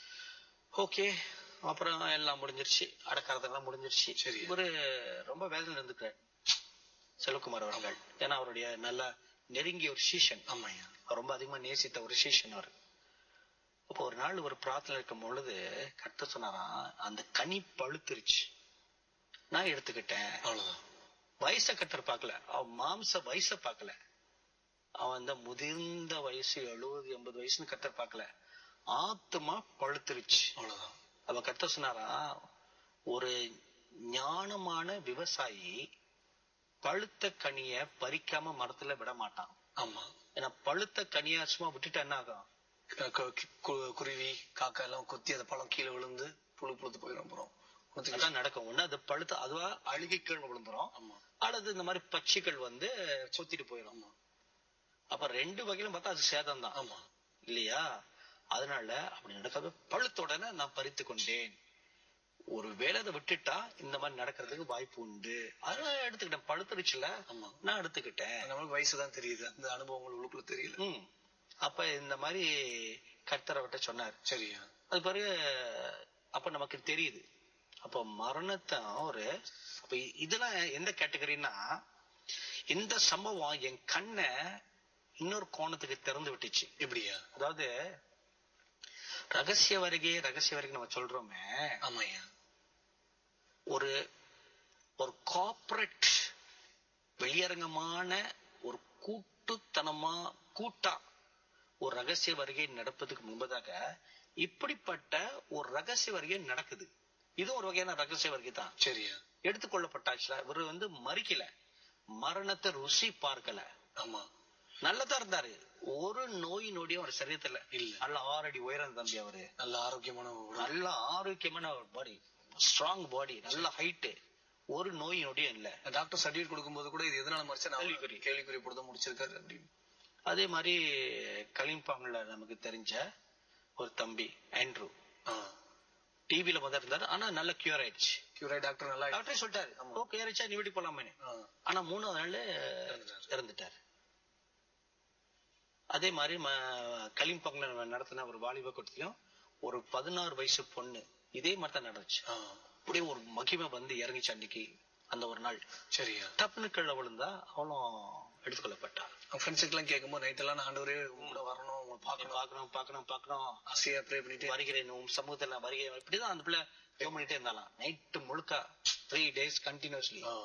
Speaker 1: ஓகே அப்புறம் எல்லாம் முடிஞ்சிருச்சு அடக்கிறதெல்லாம் முடிஞ்சிருச்சு
Speaker 2: சரி.
Speaker 1: இவரு ரொம்ப வேதனை இருந்துக்கிறார் செல்வகுமார் அவர்கள் ஏன்னா அவருடைய நல்ல நெருங்கிய ஒரு சீஷன்
Speaker 2: ஆமாய்யா
Speaker 1: அவர் ரொம்ப அதிகமா நேசித்த ஒரு சீஷன் அவர் அப்போ ஒரு நாள் ஒரு பிரார்த்தனை இருக்கும் பொழுது கத்த சொன்னாராம் அந்த கனி பழுத்துருச்சு நான் எடுத்துக்கிட்டேன்
Speaker 2: அவ்வளவுதான்
Speaker 1: வயசை கத்தர் பார்க்கல அவன் மாம்ச வயசை பார்க்கல அவன் அந்த முதிர்ந்த வயசு எழுபது எண்பது வயசுன்னு கத்தர் பார்க்கல ஆத்துமா பழுத்துருச்சு
Speaker 2: அவ்வளவுதான்
Speaker 1: அவ கத்த சொன்னாரா ஒரு ஞானமான விவசாயி பழுத்த கனிய பறிக்காம மரத்துல விட மாட்டான்
Speaker 2: ஆமா
Speaker 1: ஏன்னா பழுத்த கனியா சும்மா விட்டுட்டா என்ன ஆகும்
Speaker 2: கு- கு- கு- குருவி காக்கா எல்லாம் கொத்தி அந்த பழம் கீழே விழுந்து புழு புழுத்து போயிடும் அப்புறம் குத்தி-
Speaker 1: அதான் நடக்கும் ஒண்ணு அது பழுத்த அதுவா அழுகி கீழே விழுந்துரும்
Speaker 2: ஆமா
Speaker 1: அல்லது இந்த மாதிரி பட்சிகள் வந்து கொத்திட்டு போயிடும்
Speaker 2: ஆமா
Speaker 1: அப்ப ரெண்டு வகையிலும் பார்த்தா அது சேதம் தான்
Speaker 2: ஆமா
Speaker 1: இல்லையா அதனால அப்படி நடக்காத பழுத்த உடனே நான் பறித்து கொண்டேன் ஒரு வேலை அதை விட்டுட்டா இந்த மாதிரி நடக்கிறதுக்கு வாய்ப்பு உண்டு அதனால எடுத்துக்கிட்டேன் பழுத்துருச்சுல
Speaker 2: ஆமா
Speaker 1: நான் எடுத்துக்கிட்டேன்
Speaker 2: நம்மளுக்கு வயசு தான் தெரியுது அந்த அனுபவங்கள் உள்ளுக்குள்ள தெரியல
Speaker 1: ம் அப்ப இந்த மாதிரி கர்த்தர் அவர்கிட்ட சொன்னார்
Speaker 2: சரியா
Speaker 1: அது பிறகு அப்ப நமக்கு தெரியுது அப்ப மரணத்தை ஒரு அப்ப இ- இதெல்லாம் எந்த கேட்டகரின்னா இந்த சம்பவம் என் கண்ணை இன்னொரு கோணத்துக்கு திறந்து விட்டுச்சு
Speaker 2: எப்படியா
Speaker 1: அதாவது ரகசிய வருகை ரகசிய வருகை நம்ம சொல்றோமே
Speaker 2: ஆமாய்யா
Speaker 1: ஒரு ஒரு கார்ப்பரேட் வெளியரங்கமான ஒரு கூட்டுத்தனமா கூட்டா ஒரு ரகசிய வருகை நடப்பதுக்கு முன்பதாக இப்படிப்பட்ட ஒரு ரகசிய வருகை நடக்குது இது ஒரு வகையான ரகசிய வருகை தான்
Speaker 2: சரியா
Speaker 1: எடுத்துக்கொள்ளப்பட்டாச்சுல இவர் வந்து மறிக்கல மரணத்தை ருசி பார்க்கல
Speaker 2: ஆமா
Speaker 1: நல்லதா இருந்தாரு ஒரு நோய் நொடியும் அவர் சரீரத்துல
Speaker 2: இல்ல.
Speaker 1: நல்ல ஆறடி உயரம் தம்பி அவரு
Speaker 2: நல்ல ஆரோக்கியமான உடல்
Speaker 1: நல்ல ஆரோக்கியமான ஒரு பாடி ஸ்ட்ராங் பாடி நல்ல ஹைட்டு ஒரு நோய் நொடியும் இல்ல
Speaker 2: டாக்டர் சர்டிபிகேட் கொடுக்கும்போது கூட இது எதனால மறைச்சா நான்
Speaker 1: கேள்விக்குறி.
Speaker 2: கேள்விக்குறி போட்டு முடிச்சிருக்காரு அப்படின்னு
Speaker 1: அதே மாதிரி களிம்பாங்கல நமக்கு தெரிஞ்ச ஒரு தம்பி ஆண்ட்ரூ டிவில முதல்ல இருந்தாரு ஆனா நல்ல கியூர் ஆயிடுச்சு
Speaker 2: கியூரா டாக்டர் நல்லா
Speaker 1: டாக்டரே சொல்லிட்டாரு ஓ கியூர் ஆயிடுச்சா நீ வீட்டுக்கு போலாமே
Speaker 2: ஆ,
Speaker 1: ஆனா மூணாவது நாள்
Speaker 2: இறந்துட்டாரு.
Speaker 1: இறந்துட்டாரு அதே மாதிரி ம- களிம்பாங்கல நடத்தின ஒரு வாலிப கூட்டத்திலும் ஒரு பதினாறு வயசு பொண்ணு இதே மாதிரி தான் நடந்துச்சு
Speaker 2: ஆ,
Speaker 1: அப்படியே ஒரு மகிமை வந்து இறங்கிச்சு அன்னைக்கு அந்த ஒரு நாள்
Speaker 2: சரியா
Speaker 1: டப்புன்னு கீழே விழுந்தா அவளும் எடுத்துக்கொள்ளப்பட்டா
Speaker 2: ஃப்ரெண்ட்ஸுக்கு எல்லாம் கேட்கும்போது நைட் எல்லாம் நான் ஆண்டவரே உங்க கூட வரணும் உங்களை பார்க்கணும்
Speaker 1: பாக்கணும் பாக்கணும் பாக்கணும்
Speaker 2: ஆசையா ப்ரே பண்ணிட்டு
Speaker 1: வருகிறேன் உன் சமூகத்துல நான் வருகிறேன் இப்படிதான் அந்த பிள்ளை ஜோம் பண்ணிட்டே இருந்தாலாம் நைட்டு முழுக்க த்ரீ டேஸ் கண்டினியூஸ்லி
Speaker 2: ஆ,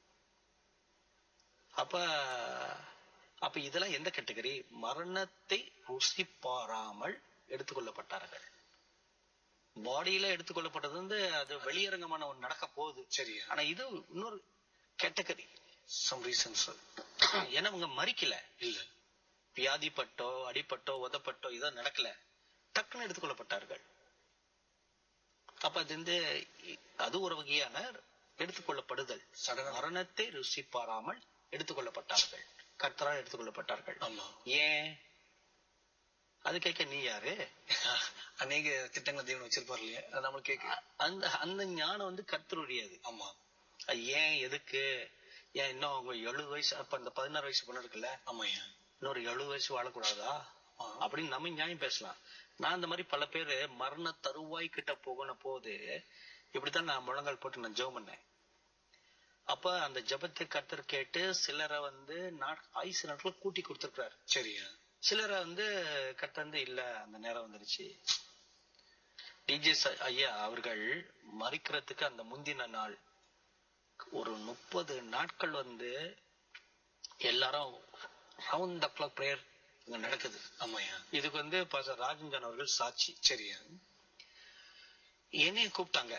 Speaker 1: அப்ப அப்ப இதெல்லாம் எந்த கேட்டகரி மரணத்தை ருசி பாராமல் எடுத்துக்கொள்ளப்பட்டார்கள் பாடியில எடுத்துக்கொள்ளப்பட்டது வந்து அது வெளியரங்கமான ஒன்று நடக்க போகுது
Speaker 2: சரியா
Speaker 1: ஆனா இது இன்னொரு கேட்டகரி
Speaker 2: சம் ரீசன்ஸ்
Speaker 1: ஏன்னா அவங்க மறிக்கல
Speaker 2: இல்ல
Speaker 1: வியாதிப்பட்டோ அடிப்பட்டோ உதப்பட்டோ இதோ நடக்கல டக்குன்னு எடுத்துக்கொள்ளப்பட்டார்கள் அப்ப அது வந்து இ- அது ஒரு வகையான எடுத்துக்கொள்ளப்படுதல்
Speaker 2: சடனா
Speaker 1: மரணத்தை ருசி பாராமல் எடுத்துக்கொள்ளப்பட்டார்கள் கர்த்தரால் எடுத்துக்கொள்ளப்பட்டார்கள்
Speaker 2: ஆமா
Speaker 1: ஏன் அது கேட்க நீ யாரு
Speaker 2: அநேக திட்டங்களை தேவன் வச்சிருப்பாரு இல்லையா அது நம்மளுக்கு கேட்க
Speaker 1: அந்த அந்த ஞானம் வந்து கர்த்தருடையது
Speaker 2: ஆமா
Speaker 1: அது ஏன் எதுக்கு ஏன் இன்னும் அவங்க எழுபது வயசு அப்ப அந்த பதினாறு வயசு பொண்ணு இருக்குல்ல
Speaker 2: ஆமாய்யா
Speaker 1: இன்னொரு எழுபது வயசு வாழக்கூடாதா
Speaker 2: ஆ,
Speaker 1: அப்படின்னு நம்ம நியாயம் பேசலாம் நான் இந்த மாதிரி பல பேரு மரண தருவாய் கிட்ட போகணும் போது இப்படித்தான் நான் முழங்கால் போட்டு நான் ஜெபம் பண்ணேன் அப்ப அந்த ஜெபத்தை கர்த்தர் கேட்டு சிலரை வந்து நாட்- ஆயுசு நாட்கள் கூட்டி கொடுத்திருக்கிறாரு
Speaker 2: சரியா
Speaker 1: சிலரை வந்து கர்த்தர் வந்து இல்ல அந்த நேரம் வந்துருச்சு டிஜே ஐயா அவர்கள் மறிக்கிறதுக்கு அந்த முந்தின நாள் ஒரு முப்பது நாட்கள் வந்து எல்லாரும் ரவுண்ட் த கிளாக் பிரேயர் இங்க நடக்குது
Speaker 2: ஆமாய்யா
Speaker 1: இதுக்கு வந்து பாஸ்டர் ராஜஞ்சன் அவர்கள் சாட்சி
Speaker 2: சரியா
Speaker 1: என்னையும் கூப்பிட்டாங்க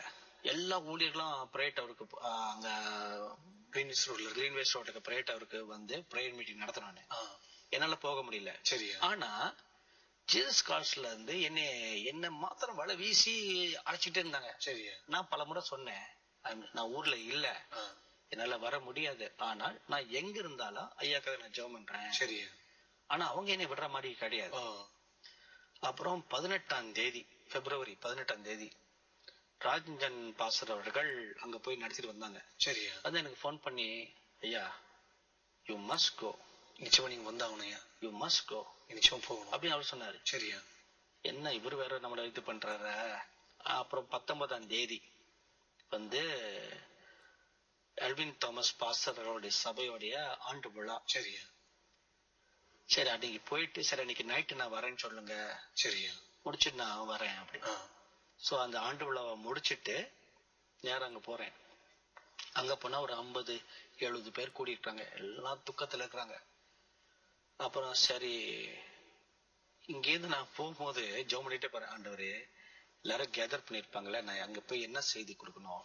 Speaker 1: எல்லா ஊழியர்களும் பிரேட் அவருக்கு ஆஹ், அங்க
Speaker 2: கிரீன்ஸ் ரோட்ல இருக்கு
Speaker 1: கிரீன் வேஸ்ட் ரோட்டுக்கு பிரேட் அவருக்கு வந்து ப்ரேயர் மீட்டிங் நடத்தினானு
Speaker 2: ஆ,
Speaker 1: என்னால போக முடியல
Speaker 2: சரியா
Speaker 1: ஆனா ஜீசஸ் கால்ஸ்ல இருந்து என்னை என்ன மாத்திரம் வலை வீசி அழைச்சிட்டே இருந்தாங்க
Speaker 2: சரியா
Speaker 1: நான் பல முறை சொன்னேன் I'm- நான் ஊர்ல இல்ல
Speaker 2: ஆ,
Speaker 1: என்னால வர முடியாது ஆனால் நான் எங்க இருந்தாலும் ஐயாக்காக நான் ஜெபம் பண்றேன்
Speaker 2: சரியா
Speaker 1: ஆனா அவங்க என்னை விடுற மாதிரி கிடையாது
Speaker 2: ஆ,
Speaker 1: அப்புறம் பதினெட்டாம் தேதி பிப்ரவரி பதினெட்டாம் தேதி ராஜன் பாஸ்டர் அவர்கள் அங்க போய் நடத்திட்டு வந்தாங்க
Speaker 2: சரியா
Speaker 1: வந்து எனக்கு ஃபோன் பண்ணி ஐயா யூ மஸ்ட் கோ
Speaker 2: நிச்சயமா நீங்க வந்தாகணும்யா
Speaker 1: யூ மஸ்ட் கோ
Speaker 2: நிச்சயமா போகணும்
Speaker 1: அப்படின்னு அவர் சொன்னாரு
Speaker 2: சரியா
Speaker 1: என்ன இவர் வேற நம்மள இது பண்றாரு அப்புறம் பத்தொன்பதாம் தேதி வந்து எல்வின் தாமஸ் பாஸ்டரோடைய சபையோடைய ஆண்டு விழா
Speaker 2: சரியா
Speaker 1: சரி அன்னைக்கு போயிட்டு சரி அன்னைக்கு நைட்டு நான் வரேன்னு சொல்லுங்க
Speaker 2: சரியா
Speaker 1: முடிச்சிட்டு நான் வரேன் அப்படி
Speaker 2: ஆ,
Speaker 1: சோ அந்த ஆண்டு விழாவை முடிச்சிட்டு நேரா அங்க போறேன் அங்க போனா ஒரு ஐம்பது எழுபது பேர் கூடி இருக்காங்க எல்லாம் துக்கத்துல இருக்கிறாங்க அப்புறம் சரி இங்கேருந்து நான் போகும்போது ஜெபம் பண்ணிட்டே போறேன் ஆண்டவரே எல்லாரும் கேதர் பண்ணிருப்பாங்கல்ல நான் அங்க போய் என்ன செய்தி கொடுக்கணும்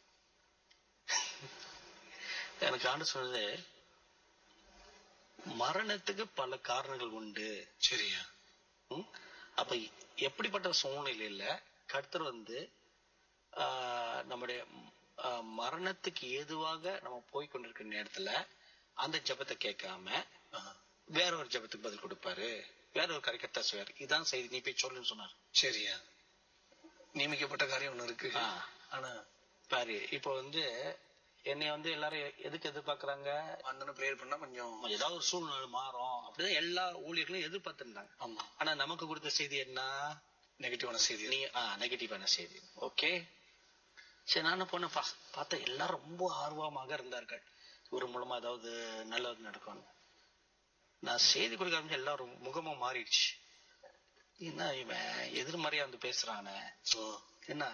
Speaker 1: எனக்கு ஆண்டு சொன்னது மரணத்துக்கு பல காரணங்கள் உண்டு
Speaker 2: சரியா
Speaker 1: ம்? அப்ப எப்படிப்பட்ட சூழ்நிலையில கர்த்தர் வந்து ஆஹ், நம்முடைய ஆஹ், மரணத்துக்கு ஏதுவாக நம்ம போய் கொண்டிருக்கிற நேரத்துல அந்த ஜெபத்தை கேட்காம
Speaker 2: ஆ,
Speaker 1: வேற ஒரு ஜெபத்துக்கு பதில் கொடுப்பாரு வேற ஒரு கரைக்கத்தா செய்வார் இதான் செய்தி நீ போய் சொல்லுன்னு சொன்னார்
Speaker 2: சரியா நியமிக்கப்பட்ட காரியம் ஒண்ணு இருக்கு
Speaker 1: ஆ.
Speaker 2: ஆனா
Speaker 1: பாரு இப்போ வந்து என்னை வந்து எல்லாரும் எ- எதுக்கு எதிர்பார்க்கறாங்க
Speaker 2: வந்தன ப்ரேயர் பண்ணா கொஞ்சம்
Speaker 1: ஏதாவது ஒரு சூழ்நிலை மாறும் அப்படிதான் எல்லா ஊழியர்களும் எதிர்பார்த்திருந்தாங்க
Speaker 2: ஆமா
Speaker 1: ஆனா நமக்கு கொடுத்த செய்தி என்ன
Speaker 2: நெகட்டிவான செய்தி
Speaker 1: நீ நெகட்டிவான செய்தி ஓகே சரி நானும் போனேன் பா பார்த்தா எல்லாரும் ரொம்ப ஆர்வமாக இருந்தார்கள் இவர் மூலமா ஏதாவது நல்லது நடக்கும் நான் செய்தி கொடுக்க ஆரம்பிச்சு எல்லாரும் முகமும் மாறிடுச்சு என்ன இவன் எதிர்மறையா வந்து பேசுறானே
Speaker 2: ஓ,
Speaker 1: என்ன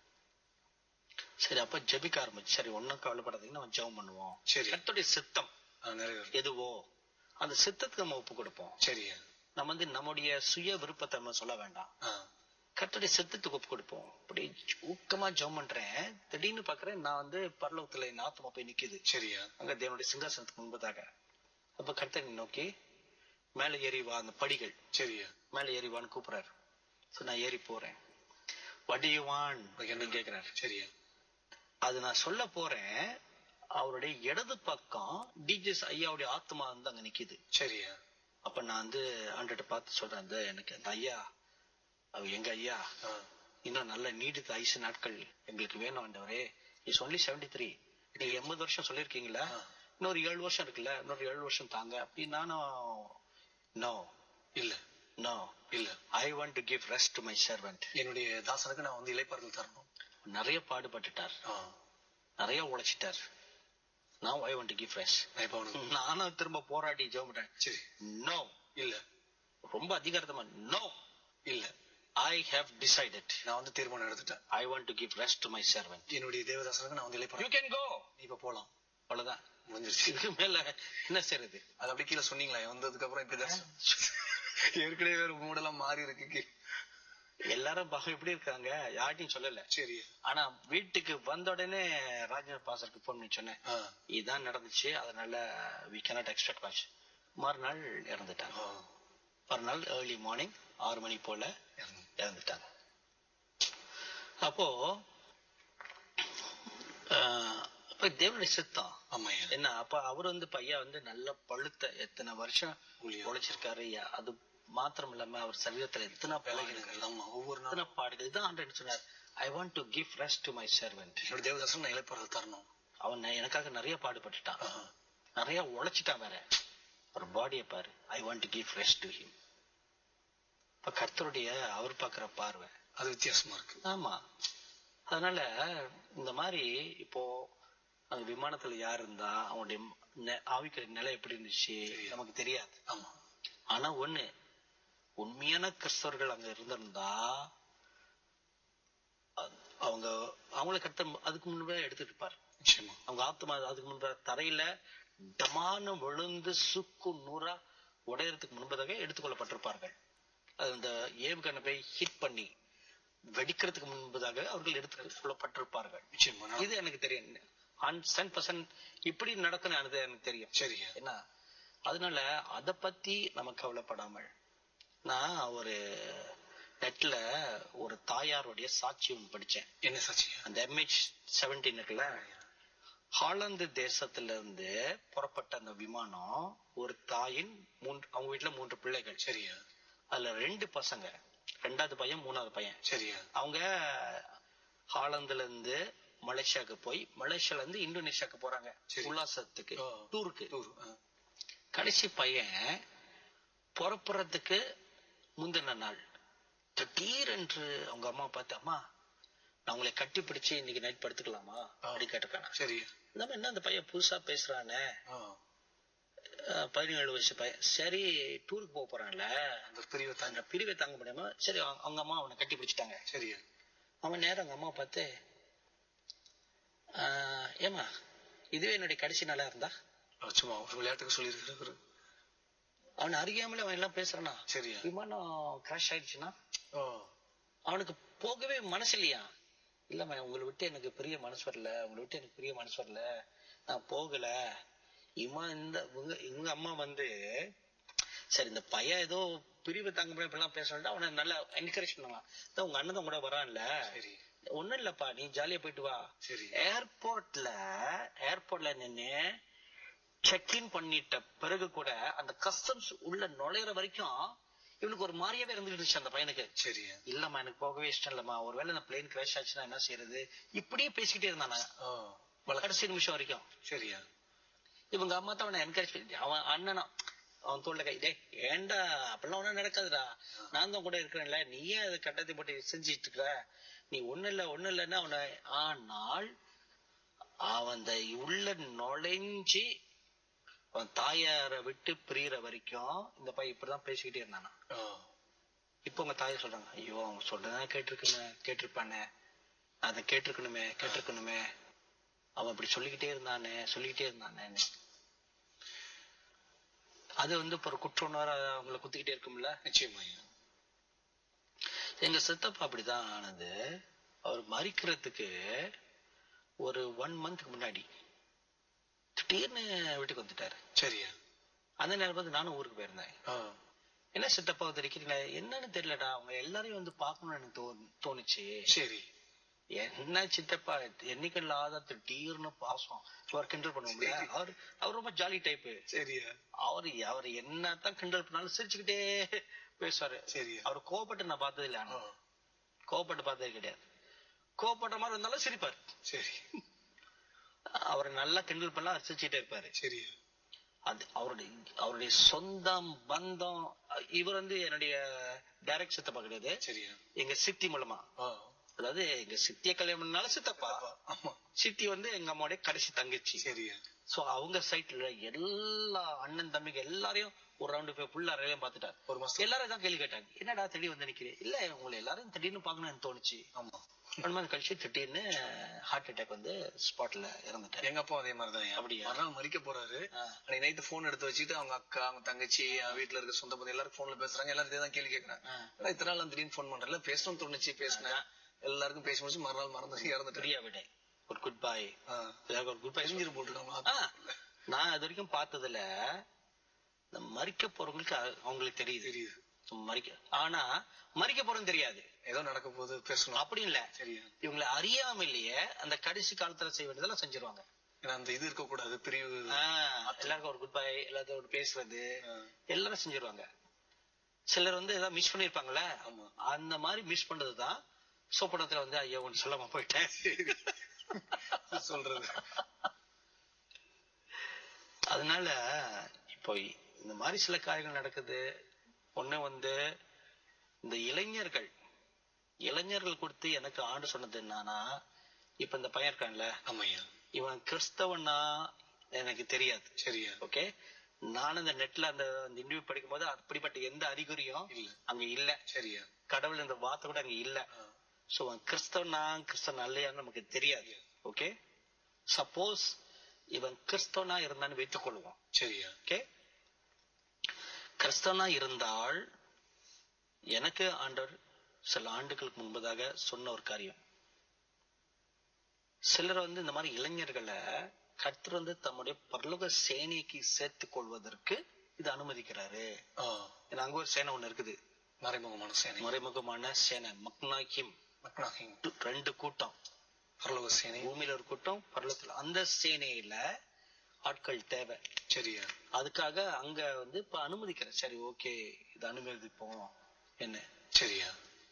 Speaker 1: சரி அப்ப ஜெபிக்க ஆரம்பிச்சு சரி ஒன்னும் கவலைப்படாதீங்க நம்ம ஜெபம் பண்ணுவோம்
Speaker 2: சரி.
Speaker 1: கர்த்தருடைய சித்தம்
Speaker 2: ஆ, நிறைவேறும்
Speaker 1: எதுவோ அந்த சித்தத்துக்கு நம்ம ஒப்பு கொடுப்போம்
Speaker 2: சரியா
Speaker 1: நம்ம வந்து நம்முடைய சுய விருப்பத்தை நம்ம சொல்ல வேண்டாம்
Speaker 2: ஆ,
Speaker 1: கர்த்தருடைய சித்தத்துக்கு ஒப்பு கொடுப்போம் அப்படி ஊக்கமா ஜெபம் பண்றேன் திடீர்னு பாக்குறேன் நான் வந்து பரலோகத்துல என் ஆத்மா போய் நிக்குது
Speaker 2: சரியா
Speaker 1: அங்க தேவனுடைய சிங்காசனத்துக்கு முன்பதாக அப்ப கர்த்தரை நோக்கி மேல ஏறி வா அந்த படிகள்
Speaker 2: சரியா
Speaker 1: மேல ஏறி வான்னு கூப்பிடுறாரு சோ நான் ஏறி போறேன் வடியுவான் என்ன கேக்குறாரு
Speaker 2: சரியா
Speaker 1: அது நான் சொல்ல போறேன் அவருடைய இடது பக்கம் டிஜிஎஸ் ஐயாவுடைய ஆத்மா வந்து அங்க நிக்குது
Speaker 2: சரியா
Speaker 1: அப்ப நான் வந்து ஆண்டுகிட்ட பார்த்து சொல்றேன் அந்த எனக்கு அந்த ஐயா அவர் எங்க ஐயா
Speaker 2: ஆ,
Speaker 1: இன்னும் நல்ல நீடித்த ஐசு நாட்கள் எங்களுக்கு வேணும் ஆண்டவரே இஸ் ஒன்லி செவன்டி த்ரீ நீங்க எண்பது வருஷம் சொல்லிருக்கீங்களா
Speaker 2: ஆ.
Speaker 1: இன்னொரு ஏழு வருஷம் இருக்குல்ல இன்னொரு ஏழு வருஷம் தாங்க அப்படி நானும் நோ
Speaker 2: இல்ல
Speaker 1: நோ
Speaker 2: இல்ல
Speaker 1: I want to give rest to my servant
Speaker 2: என்னுடைய தாசனுக்கு நான் வந்து இலைப்பாறுதல் தரணும்
Speaker 1: நிறைய பாடுபட்டுட்டார்
Speaker 2: ஆ,
Speaker 1: நிறைய உழைச்சிட்டார் நான் I want to give rest
Speaker 2: நான் இப்ப அவனுக்கு
Speaker 1: நானும் திரும்ப போராடி ஜெபம்
Speaker 2: சரி
Speaker 1: நோ
Speaker 2: இல்ல
Speaker 1: ரொம்ப அதிகாரத்தமா நோ
Speaker 2: இல்ல
Speaker 1: ஐ ஹேவ் டிசைடட்
Speaker 2: நான் வந்து தீர்மானம் எடுத்துட்டேன்
Speaker 1: I want to give rest to my servant
Speaker 2: என்னுடைய தேவதாசனுக்கு நான் வந்து
Speaker 1: யூ
Speaker 2: இலைப்பாறு
Speaker 1: கேன் கோ
Speaker 2: நீ இப்ப போலாம்
Speaker 1: அவ்வளவுதான்
Speaker 2: முடிஞ்சிருச்சு
Speaker 1: இதுக்கு மேல என்ன செய்யறது
Speaker 2: அது அப்படி கீழே சொன்னீங்களா வந்ததுக்கு அப்புறம் இப்படிதான் ஏற்கனவே வேற மூடெல்லாம் மாறி இருக்கு கீழே.
Speaker 1: எல்லாரும் பாவம் எப்படி இருக்காங்க யார்ட்டையும் சொல்லல
Speaker 2: சரி
Speaker 1: ஆனா வீட்டுக்கு வந்த உடனே ராஜேந்திர பாசருக்கு போன் பண்ணி சொன்னேன்
Speaker 2: ஆ,
Speaker 1: இதான் நடந்துச்சு அதனால வி cannot expect much மறுநாள் இறந்துட்டாங்க
Speaker 2: ஆ,
Speaker 1: மறுநாள் ஏர்லி மார்னிங் ஆறு மணி போல
Speaker 2: இறந்து.
Speaker 1: இறந்துட்டாங்க அப்போ ஆஹ், அப்ப தேவனுடைய சித்தம்
Speaker 2: ஆமாய்யா
Speaker 1: என்ன அப்ப அவர் வந்து பையா வந்து நல்ல பழுத்த எத்தனை வருஷம்
Speaker 2: ஊழியம்.
Speaker 1: உழைச்சிருக்காரு ஐயா. அது மாத்திரம் இல்லாம அவர் சரீரத்துல எத்தனை பாடுகள்
Speaker 2: வேலைகள் ஆமா ஒவ்வொரு நாளும்
Speaker 1: எத்தனை பாடுகள் இதான் ஆண்டவர் சொன்னார் I want to give rest to my servant
Speaker 2: என்னோட தேவதாசன் நான் இலைப்பாறுதல் தரணும்
Speaker 1: அவன் நெ- எனக்காக நிறைய பாடுபட்டுட்டான்
Speaker 2: ஆ,
Speaker 1: நிறைய உழைச்சிட்டான் வேற ஒரு பாடியை பாரு I want to give rest to him இப்ப கர்த்தருடைய அவர் பாக்குற பார்வை
Speaker 2: அது வித்தியாசமா இருக்கு
Speaker 1: ஆமா அதனால இந்த மாதிரி இப்போ அந்த விமானத்துல யார் இருந்தா அவனுடைய நெ- ஆவிக்கிற நிலை எப்படி இருந்துச்சு நமக்கு தெரியாது
Speaker 2: ஆமா
Speaker 1: ஆனா ஒண்ணு உண்மையான கிறிஸ்தவர்கள் அங்க இருந்திருந்தா அ- அவங்க அவங்கள கத்த அதுக்கு முன்பே எடுத்துட்டு இருப்பார்
Speaker 2: நிச்சயமா
Speaker 1: அவங்க ஆத்மா அதுக்கு முன்பு தரையில டமான விழுந்து சுக்கு நூறா உடையறதுக்கு முன்பதாக எடுத்துக்கொள்ளப்பட்டிருப்பார்கள் அது அந்த ஏவுகணை போய் ஹிட் பண்ணி வெடிக்கிறதுக்கு முன்பதாக அவர்கள் எடுத்து கொள்ளப்பட்டிருப்பார்கள்
Speaker 2: நிச்சயமா நான்-
Speaker 1: இது எனக்கு தெரியும் ஹண்ட்ரட் பர்சன்ட் இப்படி நடக்குன்னு அது எனக்கு தெரியும்
Speaker 2: சரியா
Speaker 1: என்ன அதனால அத பத்தி நம்ம கவலைப்படாமல் நான் ஒரு நெட்ல ஒரு தாயாருடைய சாட்சி ஒன்று படிச்சேன்
Speaker 2: என்ன சாட்சியா
Speaker 1: அந்த எம்ஹெச் செவன்டீன் இருக்குல்ல ஹாலந்து தேசத்துல இருந்து புறப்பட்ட அந்த விமானம் ஒரு தாயின் மூன்று அவங்க வீட்டுல மூன்று பிள்ளைகள்
Speaker 2: சரியா
Speaker 1: அதுல ரெண்டு பசங்க ரெண்டாவது பையன் மூணாவது பையன்
Speaker 2: சரியா
Speaker 1: அவங்க ஹாலந்துல இருந்து மலேசியாவுக்கு போய் மலேசியால இருந்து இந்தோனேஷியாவுக்கு போறாங்க
Speaker 2: சரி.
Speaker 1: உல்லாசத்துக்கு
Speaker 2: ஓ.
Speaker 1: டூருக்கு
Speaker 2: டூர்
Speaker 1: கடைசி பையன் புறப்படுறதுக்கு முந்தின நாள் திடீரென்று அவங்க அம்மா பார்த்து அம்மா நான் உங்களை கட்டி பிடிச்சு இன்னைக்கு நைட் படுத்துக்கலாமா அப்படி கேட்டிருக்காங்க
Speaker 2: சரியா
Speaker 1: இந்த என்ன அந்த பையன் புதுசா பேசுறானே
Speaker 2: ஆ.
Speaker 1: அஹ் பதினேழு வயசு பையன் சரி டூருக்கு போக போறான்ல
Speaker 2: அந்த பிரிவை தாங்க
Speaker 1: அந்த பிரிவை தாங்க முடியாம சரி அவங்க அவங்க அம்மா அவனை கட்டி பிடிச்சிட்டாங்க
Speaker 2: சரியா
Speaker 1: அவன் நேரம் அவங்க அம்மா பார்த்து "ஆஹ், ஏம்மா இதுவே என்னுடைய கடைசி நாளா இருந்தா
Speaker 2: ஆ, சும்மா ஒரு விளையாட்டுக்கு சொல்லியிருக்கிறாரு
Speaker 1: அவன் அறியாமலே அவன் எல்லாம் பேசுறானா
Speaker 2: சரியா
Speaker 1: விமானம் கிராஷ் ஆயிடுச்சுன்னா
Speaker 2: ஓ
Speaker 1: அவனுக்கு போகவே மனசு இல்லையா இல்லம்மா உங்களை விட்டு எனக்கு பெரிய மனசு வரல உங்களை விட்டு எனக்கு பெரிய மனசு வரல நான் போகல இவன் இந்த இவங்க இவங்க அம்மா வந்து சரி இந்த பையன் ஏதோ பிரிவு தாங்க முடியாது இப்படிலாம் பேசணும் அவனை நல்லா என்கரேஜ் பண்ணலாம் இதான் உங்க அண்ணன் தான் கூட வரான்ல
Speaker 2: சரி
Speaker 1: ஒண்ணும் இல்லப்பா நீ ஜாலியா போயிட்டு வா
Speaker 2: சரி
Speaker 1: ஏர்போர்ட்ல ஏர்போர்ட்ல நின்னு செக்இன் பண்ணிட்ட பிறகு கூட அந்த கஸ்டம்ஸ் உள்ள நுழையிற வரைக்கும் இவனுக்கு ஒரு மாதிரியாவே இருந்துட்டு இருந்துச்சு அந்த பையனுக்கு
Speaker 2: சரியா
Speaker 1: இல்லம்மா எனக்கு போகவே இஷ்டம் இல்லம்மா ஒருவேளை இந்த பிளேன் கிராஷ் ஆச்சுன்னா என்ன செய்யறது இப்படியே பேசிக்கிட்டே இருந்தானா
Speaker 2: ஓ
Speaker 1: கடைசி நிமிஷம் வரைக்கும்
Speaker 2: சரியா
Speaker 1: இவங்க அம்மா தான் அவனை என்கரேஜ் பண்ணி அவன் அண்ணனா அவன் தோல்ல கை டேய் ஏன்டா அப்படிலாம் ஒண்ணும் நடக்காதுடா நான் தான் கூட இருக்கிறேன்ல நீ ஏன் அதை கட்டத்தை போட்டு செஞ்சிட்டு இருக்கிற நீ ஒண்ணு இல்ல ஒண்ணு இல்லைன்னா அவனை ஆனால் அவன் அந்த உள்ள நுழைஞ்சு அவன் தாயார விட்டு பிரியற வரைக்கும் இந்த பையன் இப்படிதான் பேசிக்கிட்டே இருந்தானா
Speaker 2: ஓ
Speaker 1: இப்ப உங்க தாயை சொல்றாங்க ஐயோ அவங்க சொல்றதான் கேட்டிருக்கணும் கேட்டிருப்பானே நான் அதை கேட்டிருக்கணுமே கேட்டிருக்கணுமே அவன் இப்படி சொல்லிக்கிட்டே இருந்தானே சொல்லிக்கிட்டே இருந்தானே அது வந்து இப்ப ஒரு குற்ற உணர்வா அவங்கள குத்திக்கிட்டே இருக்கும்ல
Speaker 2: நிச்சயமா ஐயா.
Speaker 1: எங்க சித்தப்பா அப்படிதான் ஆனது அவர் மறிக்கிறதுக்கு ஒரு ஒன் மந்த்க்கு முன்னாடி திடீர்னு வீட்டுக்கு வந்துட்டாரு
Speaker 2: சரியா
Speaker 1: அந்த நேரம் பார்த்து நானும் ஊருக்கு போயிருந்தேன்
Speaker 2: ஆ
Speaker 1: என்ன சித்தப்பா தெரிவிக்கிறீங்களா என்னன்னு தெரியலடா அவங்க எல்லாரையும் வந்து பார்க்கணும்னு எனக்கு தோ- தோணுச்சு
Speaker 2: சரி
Speaker 1: என்ன சித்தப்பா என்னைக்கு இல்லாத திடீர்னு பாசம் அவர் கிண்டல் பண்ணுவோம்ல அவர் அவர் ரொம்ப ஜாலி டைப்
Speaker 2: சரியா
Speaker 1: அவர் அவர் என்னத்தான் கிண்டல் பண்ணாலும் சிரிச்சுக்கிட்டே பேசுவாரு
Speaker 2: சரியா
Speaker 1: அவர் கோபப்பட்டு நான் பார்த்தது இல்ல
Speaker 2: ஆ,
Speaker 1: ஆனா கோபப்பட்டு பார்த்ததே கிடையாது கோபப்படுற மாதிரி இருந்தாலும் சிரிப்பார்
Speaker 2: சரி
Speaker 1: அவர் நல்லா கிண்டல் பண்ணலாம் சிரிச்சுட்டே இருப்பாரு
Speaker 2: சரியா
Speaker 1: அது அவருடைய அவருடைய சொந்தம் பந்தம் இவர் வந்து என்னுடைய டைரக்ட் சித்தப்பா கிடையாது
Speaker 2: சரியா
Speaker 1: எங்க சித்தி மூலமா
Speaker 2: ஆ
Speaker 1: அதாவது எங்க சித்திய கல்யாணம் பண்ணாலும் சித்தப்பா
Speaker 2: ஆமா
Speaker 1: சித்தி வந்து எங்க அம்மாவுடைய கடைசி தங்கச்சி
Speaker 2: சரியா
Speaker 1: சோ அவங்க சைட்ல எல்லா அண்ணன் தம்பிங்க எல்லாரையும் ஒரு ரவுண்டு போய் புள்ள அறையிலையும் பாத்துட்டாரு
Speaker 2: ஒரு மாசம்
Speaker 1: எல்லாரும் தான் கேள்வி கேட்டாங்க என்னடா திடீர் வந்து நிக்கிறேன் இல்ல உங்களை எல்லாரும் திடீர்னு பாக்கணும்னு தோணுச்சு
Speaker 2: ஆமா
Speaker 1: ஒன் மந்த் கழிச்சு திடீர்னு ஹார்ட் அட்டாக் வந்து ஸ்பாட்ல இறந்துட்டாரு
Speaker 2: எங்க அப்பா அதே மாதிரிதான் ஐயா.
Speaker 1: அப்படியா?
Speaker 2: மறுநாள் மறிக்க போறாரு
Speaker 1: ஆ.
Speaker 2: அன்னைக்கு நைட்டு போன் எடுத்து வச்சுட்டு அவங்க அக்கா அவங்க தங்கச்சி அவங்க வீட்டுல இருக்க சொந்த பந்தம் எல்லாரும் போன்ல பேசுறாங்க எல்லாரும் இதே தான் கேள்வி கேக்குறாங்க
Speaker 1: ஆ.
Speaker 2: ஆனா இத்தனை நாள் நான் திடீர்னு போன் பண்றேன்ல பேசணும்னு தோணுச்சு பேசினேன் எல்லாருக்கும் பேசி முடிச்சு மறுநாள் மறந்து இறந்துட்டேன்
Speaker 1: பிரியா விடை ஒரு குட் பாய்
Speaker 2: ஆ.
Speaker 1: ஒரு குட் பாய்
Speaker 2: தெரிஞ்சிரு போட்டுருக்காங்க
Speaker 1: ஆ, நான் இது வரைக்கும் பார்த்ததுல இந்த மறிக்க போறவங்களுக்கு அ- அவங்களுக்கு தெரியுது
Speaker 2: தெரியுது
Speaker 1: மறிக்க ஆனா மறிக்க போறோம் தெரியாது
Speaker 2: ஏதோ நடக்க போகுது பேசணும்
Speaker 1: அப்படி இல்ல
Speaker 2: சரியா
Speaker 1: இவங்களை அறியாமலேயே அந்த கடைசி காலத்துல செய்ய வேண்டியதெல்லாம் செஞ்சிருவாங்க
Speaker 2: ஏன்னா அந்த இது இருக்க கூடாது பிரிவு
Speaker 1: ஆஹ், எல்லாருக்கும் ஒரு குட் பை எல்லாத்தையும் ஒரு பேசுறது
Speaker 2: ஆ.
Speaker 1: எல்லாரும் செஞ்சிருவாங்க சிலர் வந்து ஏதாவது மிஸ் பண்ணிருப்பாங்கல்ல
Speaker 2: ஆமா
Speaker 1: அந்த மாதிரி மிஸ் பண்றதுதான் சோப்படத்துல வந்து ஐயோ ஒன்று சொல்லாம போயிட்டேன்
Speaker 2: சொல்றது
Speaker 1: அதனால இப்போ இந்த மாதிரி சில காரியங்கள் நடக்குது ஒண்ணு வந்து இந்த இளைஞர்கள் இளைஞர்கள் கொடுத்து எனக்கு ஆண்டு சொன்னது என்னன்னா இப்ப இந்த பையன் இருக்கான்ல
Speaker 2: ஆமாய்யா
Speaker 1: இவன் கிறிஸ்தவனா எனக்கு தெரியாது
Speaker 2: சரியா
Speaker 1: ஓகே நான் அந்த நெட்ல அந்த இன்டர்வியூ படிக்கும் போது அப்படிப்பட்ட எந்த அறிகுறியும்
Speaker 2: இல்ல
Speaker 1: அங்க இல்ல
Speaker 2: சரியா
Speaker 1: கடவுள் இந்த வார்த்தை கூட அங்க இல்ல
Speaker 2: ஆ.
Speaker 1: சோ அவன் கிறிஸ்தவனா கிறிஸ்தவன் அல்லையான்னு நமக்கு தெரியாது ஓகே சப்போஸ் இவன் கிறிஸ்தவனா இருந்தான்னு வைத்துக் கொள்வோம்
Speaker 2: சரியா
Speaker 1: ஓகே கிறிஸ்தவனா இருந்தால் எனக்கு ஆண்டவர் சில ஆண்டுகளுக்கு முன்பதாக சொன்ன ஒரு காரியம் சிலர் வந்து இந்த மாதிரி இளைஞர்களை கர்த்தர் வந்து தம்முடைய பரலோக சேனைக்கு சேர்த்துக் கொள்வதற்கு இது அனுமதிக்கிறாரு
Speaker 2: ஆ,
Speaker 1: ஏன்னா அங்க ஒரு சேனை ஒண்ணு இருக்குது
Speaker 2: மறைமுகமான சேனை
Speaker 1: மறைமுகமான சேனை மக்னாக்கிம்
Speaker 2: மக்னாஹிம்
Speaker 1: ரெண்டு கூட்டம்
Speaker 2: பரலோக சேனை
Speaker 1: பூமியில ஒரு கூட்டம் பரலோகத்துல அந்த சேனையில ஆட்கள் தேவை
Speaker 2: சரியா
Speaker 1: அதுக்காக அங்க வந்து இப்ப அனுமதிக்கிறேன் சரி ஓகே இது அனுமதிப்போம் என்ன
Speaker 2: சரியா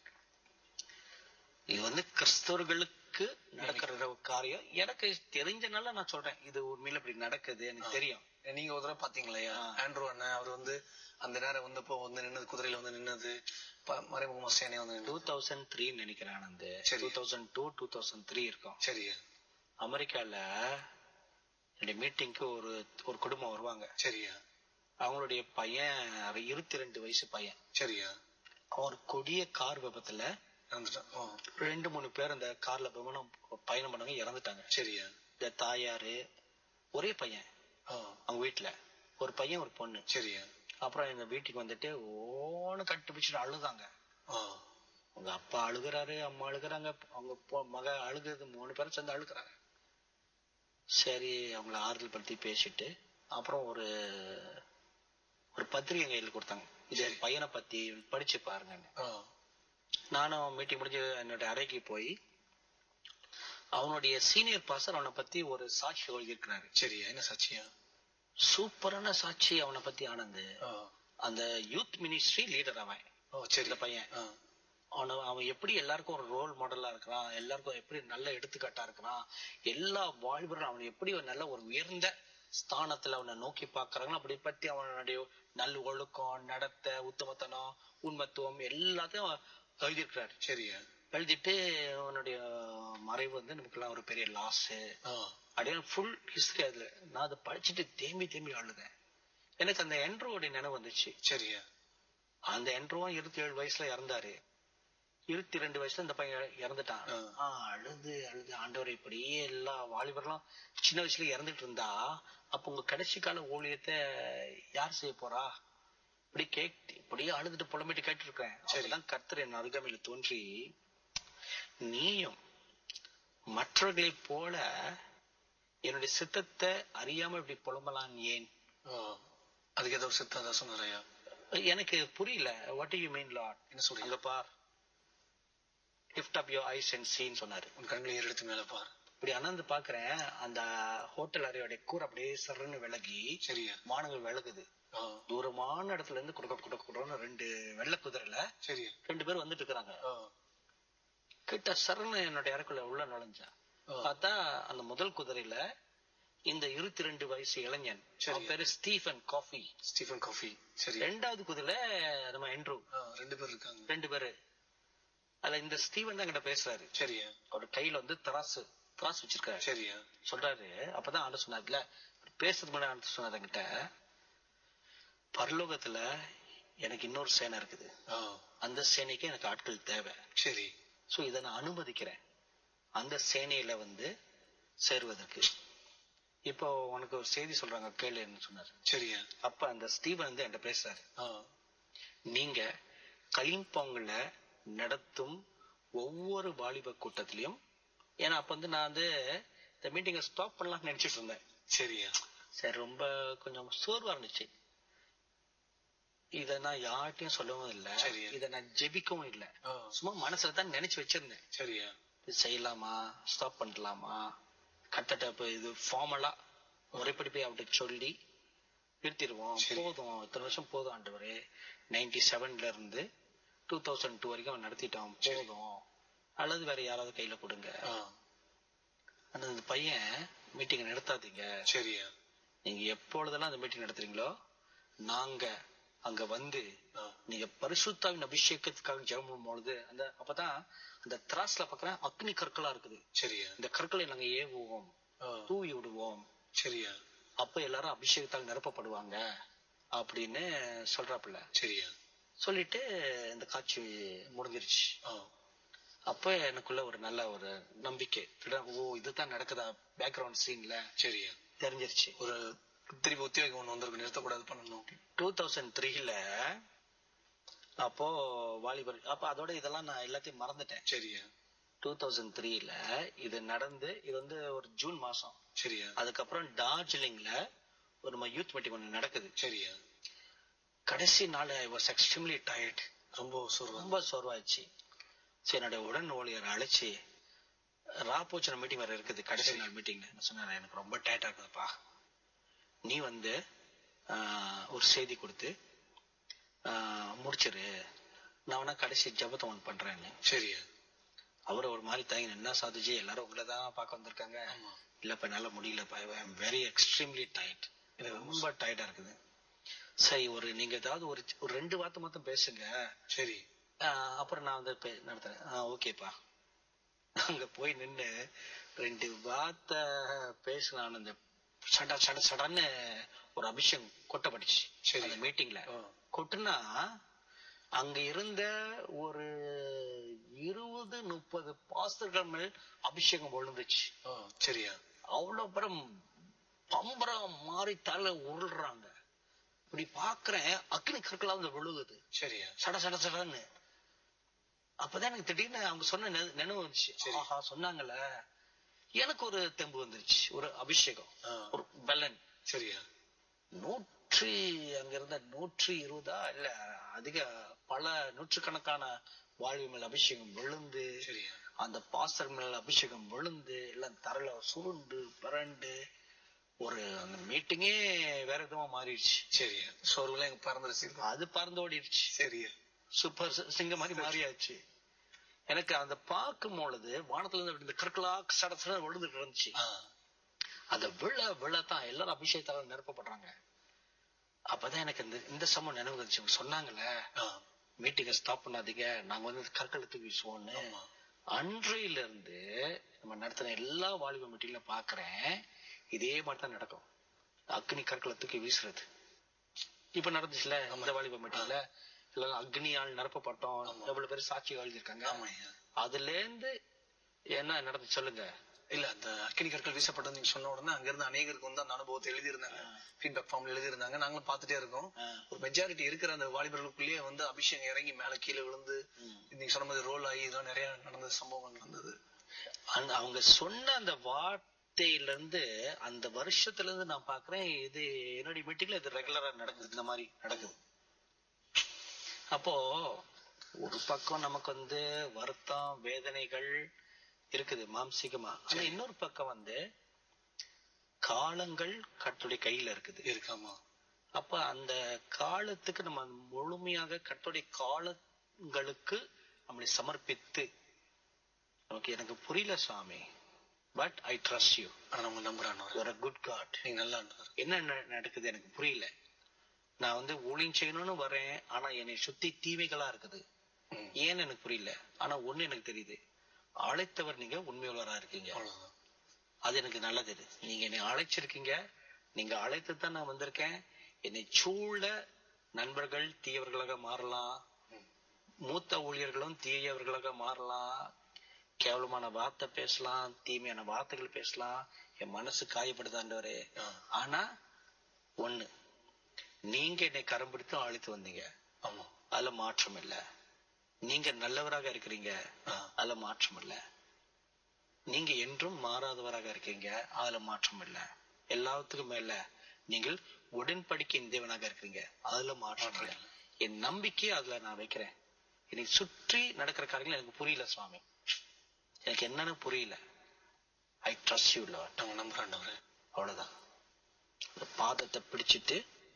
Speaker 1: இது வந்து கிறிஸ்தவர்களுக்கு நடக்கிற ஒரு காரியம் எனக்கு தெரிஞ்சனால நான் சொல்றேன் இது உண்மையில இப்படி நடக்குது எனக்கு தெரியும்
Speaker 2: நீங்க ஒரு தடவை பாத்தீங்களா ஆண்ட்ரூ அண்ணன் அவர் வந்து அந்த நேரம் வந்தப்போ வந்து நின்னது குதிரையில வந்து நின்னது ப- மறைமுகமா சேனை வந்து
Speaker 1: டூ
Speaker 2: நின்னது
Speaker 1: தௌசண்ட் த்ரீ நினைக்கிறேன் ஆனந்த்
Speaker 2: சரி.
Speaker 1: Two thousand two two thousand three இருக்கும்
Speaker 2: சரியா
Speaker 1: அமெரிக்கால என்னுடைய மீட்டிங்க்கு ஒரு ஒரு குடும்பம் வருவாங்க
Speaker 2: சரியா
Speaker 1: அவங்களுடைய பையன் இருபத்தி ரெண்டு வயசு பையன்
Speaker 2: சரியா
Speaker 1: அவர் கொடிய கார் விபத்துல
Speaker 2: இறந்துட்டான் ஓ,
Speaker 1: ரெண்டு மூணு பேர் அந்த கார்ல விமானம் பயணம் பண்ணவங்க இறந்துட்டாங்க
Speaker 2: சரியா
Speaker 1: இந்த தாயாரு ஒரே பையன்
Speaker 2: ஓ,
Speaker 1: அவங்க வீட்டுல ஒரு பையன் ஒரு பொண்ணு
Speaker 2: சரியா
Speaker 1: அப்புறம் எங்க வீட்டுக்கு வந்துட்டு ஓன்னு கட்டு பிடிச்சிட்டு அழுதாங்க
Speaker 2: ஓ,
Speaker 1: உங்க அப்பா அழுகுறாரு அம்மா அழுகுறாங்க அவங்க பொ- மக அழுகுறது மூணு பேரும் சேர்ந்து அழுகுறாங்க சரி அவங்கள ஆறுதல் படுத்தி பேசிட்டு அப்புறம் ஒரு ஒரு பத்திரிகை கையில் கொடுத்தாங்க இது என் பையனை பத்தி படிச்சு பாருங்கன்னு
Speaker 2: ஓ,
Speaker 1: நானும் மீட்டிங் முடிஞ்சு என்னோட அறைக்கு போய் அவனுடைய சீனியர் பாஸ்டர் அவனை பத்தி ஒரு சாட்சி எழுதியிருக்கிறாரு
Speaker 2: சரியா என்ன சாட்சியா
Speaker 1: சூப்பரான சாட்சி அவனை பத்தி ஆனந்து
Speaker 2: ஓ,
Speaker 1: அந்த யூத் மினிஸ்ட்ரி லீடர் அவன்
Speaker 2: ஓ சரி
Speaker 1: இந்த பையன்
Speaker 2: ஆ,
Speaker 1: அவன அவன் எப்படி எல்லாருக்கும் ஒரு ரோல் மாடலா இருக்கிறான் எல்லாருக்கும் எப்படி நல்ல எடுத்துக்காட்டா இருக்கிறான் எல்லா வாழ்வரும் அவன் எப்படி ஒரு நல்ல ஒரு உயர்ந்த ஸ்தானத்துல அவனை நோக்கி பாக்குறாங்களோ அப்படி பத்தி அவனுடைய நல் ஒழுக்கம் நடத்தை உத்தமத்தனம் உண்மத்துவம் எல்லாத்தையும் அவன் எழுதியிருக்கிறாரு
Speaker 2: சரியா
Speaker 1: எழுதிட்டு அவனுடைய மறைவு வந்து நமக்குலாம் ஒரு பெரிய லாஸ்
Speaker 2: ஓ,
Speaker 1: அப்படியே ஃபுல் ஹிஸ்டரி அதுல நான் அதை படிச்சுட்டு தேம்பி தேம்பி அழுதேன் எனக்கு அந்த என்ட்ரோடைய நினைவு வந்துச்சு
Speaker 2: சரியா
Speaker 1: அந்த என்ட்ரோவும் இருபத்தி ஏழு வயசுல இறந்தாரு இருபத்தி ரெண்டு வயசுல இந்த பையன் இறந்துட்டான்
Speaker 2: ஆ.
Speaker 1: ஆ, அழுது அழுது ஆண்டவர் இப்படியே எல்லா வாலிபர்லாம் சின்ன வயசுல இறந்துட்டு இருந்தா அப்ப உங்க கடைசி கால ஊழியத்தை யார் செய்ய போறா இப்படி கேட்டு இப்படியே அழுதுட்டு புலம்பிட்டு கேட்டு இருக்கேன்
Speaker 2: சரி.
Speaker 1: அப்பதான் கர்த்தர் என் அருகாமையில தோன்றி நீயும் மற்றவர்களைப் போல என்னுடைய சித்தத்தை அறியாம இப்படி புலம்பலாம் ஏன்
Speaker 2: ஓ, அதுக்கு ஏதோ ஒரு சித்தம் தான் சொன்னாரையா
Speaker 1: எனக்கு புரியல வாட் யூ மீன் லாட்
Speaker 2: என்ன சொல்றீங்க
Speaker 1: அங்க பார் lift up your eyes and seen சொன்னாரு
Speaker 2: உன் கண்களை ஏறெடுத்து மேல பார்
Speaker 1: இப்படி அனந்து பாக்குறேன் அந்த ஹோட்டல் அறையோட கூரை அப்படியே சர்ன்னு விலகி
Speaker 2: சரியா
Speaker 1: வானங்கள் விலகுது
Speaker 2: ஓ,
Speaker 1: தூரமான இடத்துல இருந்து குடுக்க குடுக்க குடுக்கன்னு ரெண்டு வெள்ளை குதிரையில
Speaker 2: சரியா
Speaker 1: ரெண்டு பேர் வந்துட்டு இருக்கிறாங்க
Speaker 2: ஓ,
Speaker 1: கிட்ட சரன்னு என்னோட இறக்குள்ள உள்ள நுழைஞ்சேன்
Speaker 2: ஓ,
Speaker 1: பார்த்தா அந்த முதல் குதிரையில இந்த இருபத்தி ரெண்டு வயசு இளைஞன்
Speaker 2: சரி.
Speaker 1: அவன் பேரு ஸ்டீஃபன் காஃபி
Speaker 2: ஸ்டீஃபன் காஃபி சரி
Speaker 1: ரெண்டாவது குதிரையில நம்ம என்ட்ரூ
Speaker 2: ஆ, ரெண்டு பேர் இருக்காங்க
Speaker 1: ரெண்டு பேரு அதுல இந்த ஸ்டீவன் தான் என்கிட்ட பேசுறாரு
Speaker 2: சரியா
Speaker 1: அவர் கையில வந்து தராசு தராசு வச்சிருக்காரு
Speaker 2: சரியா
Speaker 1: சொல்றாரு அப்பதான் ஆண்டு சொன்னார்ல பேசுறதுக்கு முன்னாடி ஆண்டு சொன்னார் என்கிட்ட பரலோகத்துல எனக்கு இன்னொரு சேனை இருக்குது
Speaker 2: ஓ,
Speaker 1: அந்த சேனைக்கு எனக்கு ஆட்கள் தேவை
Speaker 2: சரி
Speaker 1: சோ இதை நான் அனுமதிக்கிறேன் அந்த சேனையில வந்து சேருவதற்கு இப்போ உனக்கு ஒரு செய்தி சொல்றாங்க கேளுன்னு சொன்னாரு
Speaker 2: சரியா
Speaker 1: அப்ப அந்த ஸ்டீவன் வந்து என்கிட்ட பேசுறாரு
Speaker 2: ஓ,
Speaker 1: நீங்க கலிம்பாங்ல நடத்தும் ஒவ்வொரு வாலிப கூட்டத்திலையும் ஏன்னா அப்ப வந்து நான் வந்து இந்த மீட்டிங்கை ஸ்டாப் பண்ணலாம்னு நினைச்சிட்டு இருந்தேன்
Speaker 2: சரியா
Speaker 1: சரி ரொம்ப கொஞ்சம் சோர்வா இருந்துச்சு இத நான் யார்கிட்டயும் சொல்லவும் இல்ல
Speaker 2: சரி.
Speaker 1: இத நான் ஜெபிக்கவும் இல்ல
Speaker 2: ஓ,
Speaker 1: சும்மா மனசுல தான் நினைச்சு வச்சிருந்தேன்
Speaker 2: சரியா
Speaker 1: இது செய்யலாமா ஸ்டாப் பண்ணலாமா கட்டட்ட இப்ப இது ஃபார்மலா முறைப்படி போய் அவர்கிட்ட சொல்லி நிறுத்திடுவோம்
Speaker 2: சரி.
Speaker 1: போதும் இத்தனை வருஷம் போதும் ஆண்டவரே நைன்டி செவன்ல இருந்து டூ தௌசண்ட் டூ வரைக்கும் அவன் நடத்திட்டோம்
Speaker 2: சரி.
Speaker 1: போதும் அல்லது வேற யாராவது கையில கொடுங்க
Speaker 2: ஓ,
Speaker 1: ஆனா இந்த பையன் மீட்டிங் நடத்தாதீங்க
Speaker 2: சரியா
Speaker 1: நீங்க எப்பொழுதெல்லாம் அந்த மீட்டிங் நடத்துறீங்களோ நாங்க அங்க வந்து
Speaker 2: ஓ,
Speaker 1: நீங்க பரிசுத்தாவின் அபிஷேகத்துக்காக ஜெபம் பண்ணும்பொழுது அந்த அப்பதான் அந்த திராஸ்ல பாக்குறேன் அக்னி கற்களா இருக்குது
Speaker 2: சரியா
Speaker 1: இந்த கற்களை நாங்க ஏவுவோம்
Speaker 2: ஓ,
Speaker 1: தூவி விடுவோம்
Speaker 2: சரியா
Speaker 1: அப்ப எல்லாரும் அபிஷேகத்தால் நிரப்பப்படுவாங்க அப்படின்னு சொல்றாப்புல
Speaker 2: சரியா
Speaker 1: சொல்லிட்டு இந்த காட்சி முடிஞ்சிருச்சு
Speaker 2: ஓ,
Speaker 1: அப்ப எனக்குள்ள ஒரு நல்ல ஒரு நம்பிக்கை இதுதான், ஓ இதுதான் நடக்குதா பேக்ரவுண்ட் சீன்ல
Speaker 2: சரியா
Speaker 1: தெரிஞ்சிருச்சு
Speaker 2: ஒரு திருப்பி உத்தியோகம் ஒண்ணு வந்திருக்கு நிறுத்தக்கூடாது பண்ணணும்
Speaker 1: டூ தௌசண்ட் த்ரீல அப்போ வாலிபர் அப்ப அதோட இதெல்லாம் நான் எல்லாத்தையும் மறந்துட்டேன்
Speaker 2: சரியா
Speaker 1: டூ தௌசண்ட் த்ரீல இது நடந்து இது வந்து ஒரு ஜூன் மாசம்
Speaker 2: சரியா
Speaker 1: அதுக்கப்புறம் டார்ஜிலிங்ல ஒரு நம்ம யூத் மீட்டிங் ஒன்று நடக்குது
Speaker 2: சரியா
Speaker 1: கடைசி நாள் ஐ வாஸ் எக்ஸ்ட்ரீம்லி டயர்ட்
Speaker 2: ரொம்ப சோர்வா
Speaker 1: ரொம்ப சோர்வாயிடுச்சு சரி என்னுடைய உடன் ஊழியர் அழைச்சி ராப்போச்சன மீட்டிங் வேற இருக்குது கடைசி நாள் மீட்டிங்ல நான் சொன்னேன் எனக்கு ரொம்ப டயர்டா இருக்குதுப்பா நீ வந்து ஆஹ், ஒரு செய்தி கொடுத்து ஆஹ், முடிச்சிரு நான் வேணா கடைசி ஜபத்தை ஒன்று பண்றேன்னு
Speaker 2: சரியா
Speaker 1: அவர் ஒரு மாதிரி தயங்க என்ன சாதுஜி எல்லாரும் உங்களை தான் பார்க்க வந்திருக்காங்க
Speaker 2: ஆமா
Speaker 1: இல்லப்பா என்னால முடியலப்பா ஐ வெரி எக்ஸ்ட்ரீம்லி டயர்ட் இது ரொம்ப டயர்டா இருக்குது சரி ஒரு நீங்க ஏதாவது ஒரு ஒரு ரெண்டு வார்த்தை மட்டும் பேசுங்க
Speaker 2: சரி
Speaker 1: ஆஹ் அப்புறம் நான் வந்து பே- நடத்துறேன் ஆ ஓகேப்பா அங்க போய் நின்னு ரெண்டு வார்த்தை பேசினான் அந்த சட சட சடன்னு ஒரு அபிஷேகம் கொட்டப்பட்டுச்சு
Speaker 2: சரி.
Speaker 1: அந்த மீட்டிங்ல
Speaker 2: ஆ.
Speaker 1: கொட்டுனா அங்க இருந்த ஒரு இருபது முப்பது பாஸ்தர்கள் மேல் அபிஷேகம் விழுந்துச்சு
Speaker 2: ஆ, சரியா
Speaker 1: அவ்வளவு பேரும் பம்பரம் மாறி தலை உருள்றாங்க இப்படி பாக்குறேன் அக்னி கற்களா வந்து விழுகுது
Speaker 2: சரியா
Speaker 1: சட சட சடன்னு அப்பதான் எனக்கு திடீர்னு அவங்க சொன்ன நெ- நினைவு வந்துச்சு
Speaker 2: சரி.
Speaker 1: ஆஹா சொன்னாங்கல்ல எனக்கு ஒரு தெம்பு வந்துருச்சு ஒரு அபிஷேகம்
Speaker 2: ஆ,
Speaker 1: ஒரு பலன்
Speaker 2: சரியா
Speaker 1: நூற்றி அங்க இருந்த நூற்றி இருபதா இல்ல அதிக பல நூற்றுக்கணக்கான வாழ்வு மேல் அபிஷேகம் விழுந்து
Speaker 2: சரியா
Speaker 1: அந்த பாஸ்டர் மேல் அபிஷேகம் விழுந்து எல்லாம் தரல சுருண்டு பிறண்டு ஒரு அந்த மீட்டிங்கே வேற விதமா மாறிடுச்சு
Speaker 2: சரியா சோர்வுல எங்க பறந்துருச்சு
Speaker 1: அது பறந்து ஓடிடுச்சு
Speaker 2: சரியா
Speaker 1: சூப்பர் சி- சிங்கம் மாதிரி மாறியாச்சு எனக்கு அந்த பார்க்கும் பொழுது வானத்துல இருந்து இந்த கற்களா சட சட விழுந்துட்டு இருந்துச்சு
Speaker 2: ஆ,
Speaker 1: அந்த விழ விழத்தான் எல்லாரும் அபிஷேகத்தால நிரப்பப்படுறாங்க அப்பதான் எனக்கு இந்த இந்த சமம் நினைவு வந்துச்சு இவங்க சொன்னாங்கல்ல
Speaker 2: ஆ,
Speaker 1: மீட்டிங்கை ஸ்டாப் பண்ணாதீங்க நாங்க வந்து கற்களை தூக்கி வீசுவோம்னு
Speaker 2: ஆமா
Speaker 1: அன்றையில இருந்து நம்ம நடத்தின எல்லா வாலிப மீட்டிங்ல பாக்குறேன் இதே மாதிரி தான் நடக்கும் அக்னி கற்களை தூக்கி வீசுறது இப்ப நடந்துச்சுல இந்த வாலிப மீட்டிங்ல எல்லாம் அக்னியால் நிரப்பப்பட்டோம் எவ்வளவு பேர் சாட்சி எழுதியிருக்காங்க
Speaker 2: ஆமாய்யா
Speaker 1: அதுல இருந்து என்ன நடந்து சொல்லுங்க
Speaker 2: இல்ல அந்த அக்கினி கற்கள் வீசப்பட்டது நீங்க சொன்ன உடனே அங்க இருந்து அநேகருக்கு வந்து அந்த அனுபவத்தை எழுதியிருந்தாங்க ஃபீட்பேக் ஃபார்ம்ல எழுதியிருந்தாங்க நாங்களும் பார்த்துட்டே இருக்கோம் ஒரு மெஜாரிட்டி இருக்கிற அந்த வாலிபர்களுக்குள்ளேயே வந்து அபிஷேகம் இறங்கி மேல கீழே விழுந்து நீங்க சொன்ன மாதிரி ரோல் ஆகி இதெல்லாம் நிறைய நடந்த சம்பவங்கள் நடந்தது
Speaker 1: அந்த அவங்க சொன்ன அந்த வார்த்தையில இருந்து அந்த வருஷத்துல இருந்து நான் பாக்குறேன் இது என்னுடைய மீட்டிங்ல இது ரெகுலரா நடக்குது இந்த மாதிரி நடக்குது அப்போ ஒரு பக்கம் நமக்கு வந்து வருத்தம் வேதனைகள் இருக்குது மாம்சீகமா ஆனா இன்னொரு பக்கம் வந்து காலங்கள் கட்டுடைய கையில இருக்குது
Speaker 2: இருக்காமா
Speaker 1: அப்ப அந்த காலத்துக்கு நம்ம முழுமையாக கட்டுடைய காலங்களுக்கு நம்மளை சமர்ப்பித்து நமக்கு எனக்கு புரியல சுவாமி பட் ஐ ட்ரஸ்ட் யூ
Speaker 2: ஆனா அவங்க நம்புறான்
Speaker 1: யூஆர் அ குட் காட்
Speaker 2: நீங்க நல்லா ஆண்டவர்.
Speaker 1: என்ன ந- நடக்குது எனக்கு புரியல நான் வந்து ஊழியம் செய்யணும்னு வரேன் ஆனா என்னை சுத்தி தீமைகளா இருக்குது
Speaker 2: ம்,
Speaker 1: ஏன்னு எனக்கு புரியல ஆனா ஒண்ணு எனக்கு தெரியுது அழைத்தவர் நீங்க உண்மையுள்ளவரா இருக்கீங்க
Speaker 2: அவ்வளவுதான்
Speaker 1: அது எனக்கு நல்லா தெரியுது நீங்க என்னை அழைச்சிருக்கீங்க நீங்க அழைத்து தான் நான் வந்திருக்கேன் என்னை சூழ நண்பர்கள் தீயவர்களாக மாறலாம்
Speaker 2: ம்,
Speaker 1: மூத்த ஊழியர்களும் தீயவர்களாக மாறலாம் கேவலமான வார்த்தை பேசலாம் தீமையான வார்த்தைகள் பேசலாம் என் மனசு காயப்படுதாண்டவரே
Speaker 2: ஆ,
Speaker 1: ஆனா ஒண்ணு நீங்க என்னை கரம் பிடித்து அழைத்து வந்தீங்க
Speaker 2: ஆமா
Speaker 1: அதுல மாற்றம் இல்ல நீங்க நல்லவராக இருக்கிறீங்க
Speaker 2: ஆ,
Speaker 1: அதுல மாற்றம் இல்ல நீங்க என்றும் மாறாதவராக இருக்கீங்க அதுல மாற்றம் இல்ல எல்லாத்துக்கும் மேல நீங்கள் உடன்படிக்கையின் தேவனாக இருக்கிறீங்க அதுல மாற்றம் இல்ல என் நம்பிக்கையை அதுல நான் வைக்கிறேன் என்னை சுற்றி நடக்கிற காரியங்கள் எனக்கு புரியல சுவாமி எனக்கு என்னன்னு புரியல ஐ ட்ரஸ்ட் யூ லாட்
Speaker 2: நாங்க நம்புறாண்டவர்
Speaker 1: அவ்வளவுதான் அந்த பாதத்தை பிடிச்சிட்டு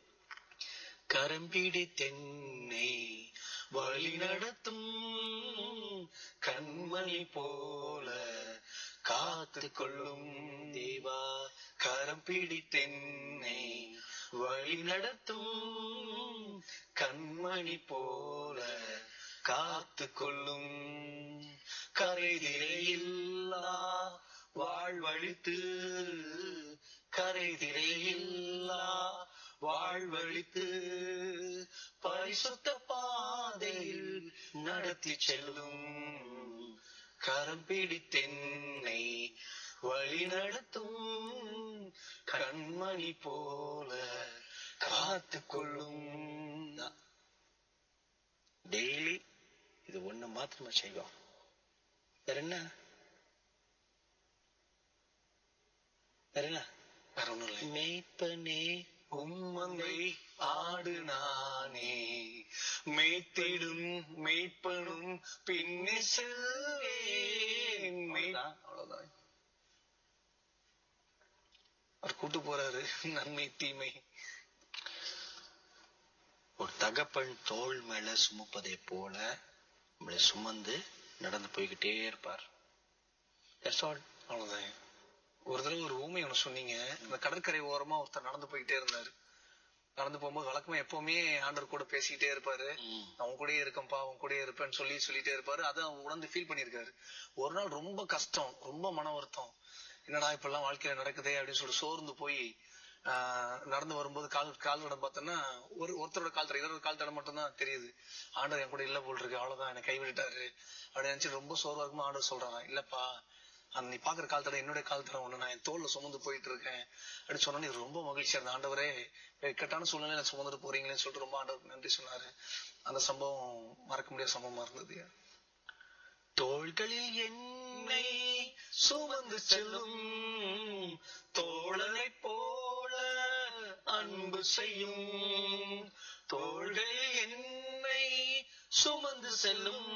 Speaker 1: கரம்பிடி தென்னை வழி நடத்தும் கண்மணி போல காத்து கொள்ளும் தேவா கரம் பிடித்தென்னை வழி நடத்தும் கண்மணி போல காத்து கொள்ளும் கரைதிரையில்லா வாழ்வழித்து கரைதிரையில்லா வாழ்வழித்து பரிசுத்த பாதையில் நடத்தி செல்லும் கரம் பிடித்தென்னை வழி நடத்தும் கண்மணி போல காத்து கொள்ளும் மாத்திரமா செய்வோம் வேற என்ன வேற என்ன
Speaker 2: வேற ஒண்ணும் இல்லை
Speaker 1: மேய்ப்பனே
Speaker 2: உம்மங்கை ஆடு நானே மேய்த்திடும் மேய்ப்பனும் பின்னே செல்வேன் மெய்-
Speaker 1: அவ்வளவுதான்.
Speaker 2: அவ்வளவுதான் அவர் கூட்டு போறாரு நன்மை தீமை
Speaker 1: ஒரு தகப்பன் தோள் மேல சுமப்பதை போல நம்மளை சுமந்து நடந்து போய்கிட்டே இருப்பார் That's all.
Speaker 2: அவ்வளவுதான் ஒரு தடவை ஒரு ஊமை ஒண்ணு சொன்னீங்க இந்த கடற்கரை ஓரமா ஒருத்தர் நடந்து போயிட்டே இருந்தாரு நடந்து போகும்போது வழக்கமா எப்பவுமே ஆண்டவர் கூட பேசிக்கிட்டே இருப்பாரு
Speaker 1: ம்.
Speaker 2: அவன் கூடயே இருக்கேன்ப்பா அவன் கூடயே இருப்பேன்னு சொல்லி சொல்லிட்டே இருப்பாரு அதை அவர் உணர்ந்து ஃபீல் பண்ணிருக்காரு ஒரு நாள் ரொம்ப கஷ்டம் ரொம்ப மன வருத்தம் என்னடா இப்பெல்லாம் வாழ்க்கையில நடக்குதே அப்படின்னு சொல்லி சோர்ந்து போய் ஆஹ், நடந்து வரும்போது கால் கால் தடம் பார்த்தோன்னா ஒரு ஒருத்தரோட கால் தடம் இன்னொரு கால் தடம் மட்டும் தான் தெரியுது ஆண்டவர் என் கூட இல்ல போல் இருக்கு அவ்வளவுதான் என்னை கைவிட்டுட்டாரு அப்படின்னு நினைச்சு ரொம்ப சோர்வா இருக்கும்போது ஆண்டவர் சொல்றாங்க இல்லப்பா அந்த நீ பாக்குற கால் தடம் என்னுடைய கால் தடம் ஒண்ணு நான் என் தோல்ல சுமந்து போயிட்டு இருக்கேன் அப்படின்னு சொன்னோன்னு இவர் ரொம்ப மகிழ்ச்சியா இருந்த ஆண்டவரே இக்கட்டான சூழ்நிலையில சுமந்துட்டு போறீங்களேன்னு சொல்லிட்டு ரொம்ப ஆண்டவருக்கு நன்றி சொன்னாரு அந்த சம்பவம் மறக்க முடியாத சம்பவமா இருந்தது
Speaker 1: தோள்களில் என்னை சுமந்து செல்லும் தோழனை போல அன்பு செய்யும் தோள்களில் என்னை சுமந்து செல்லும்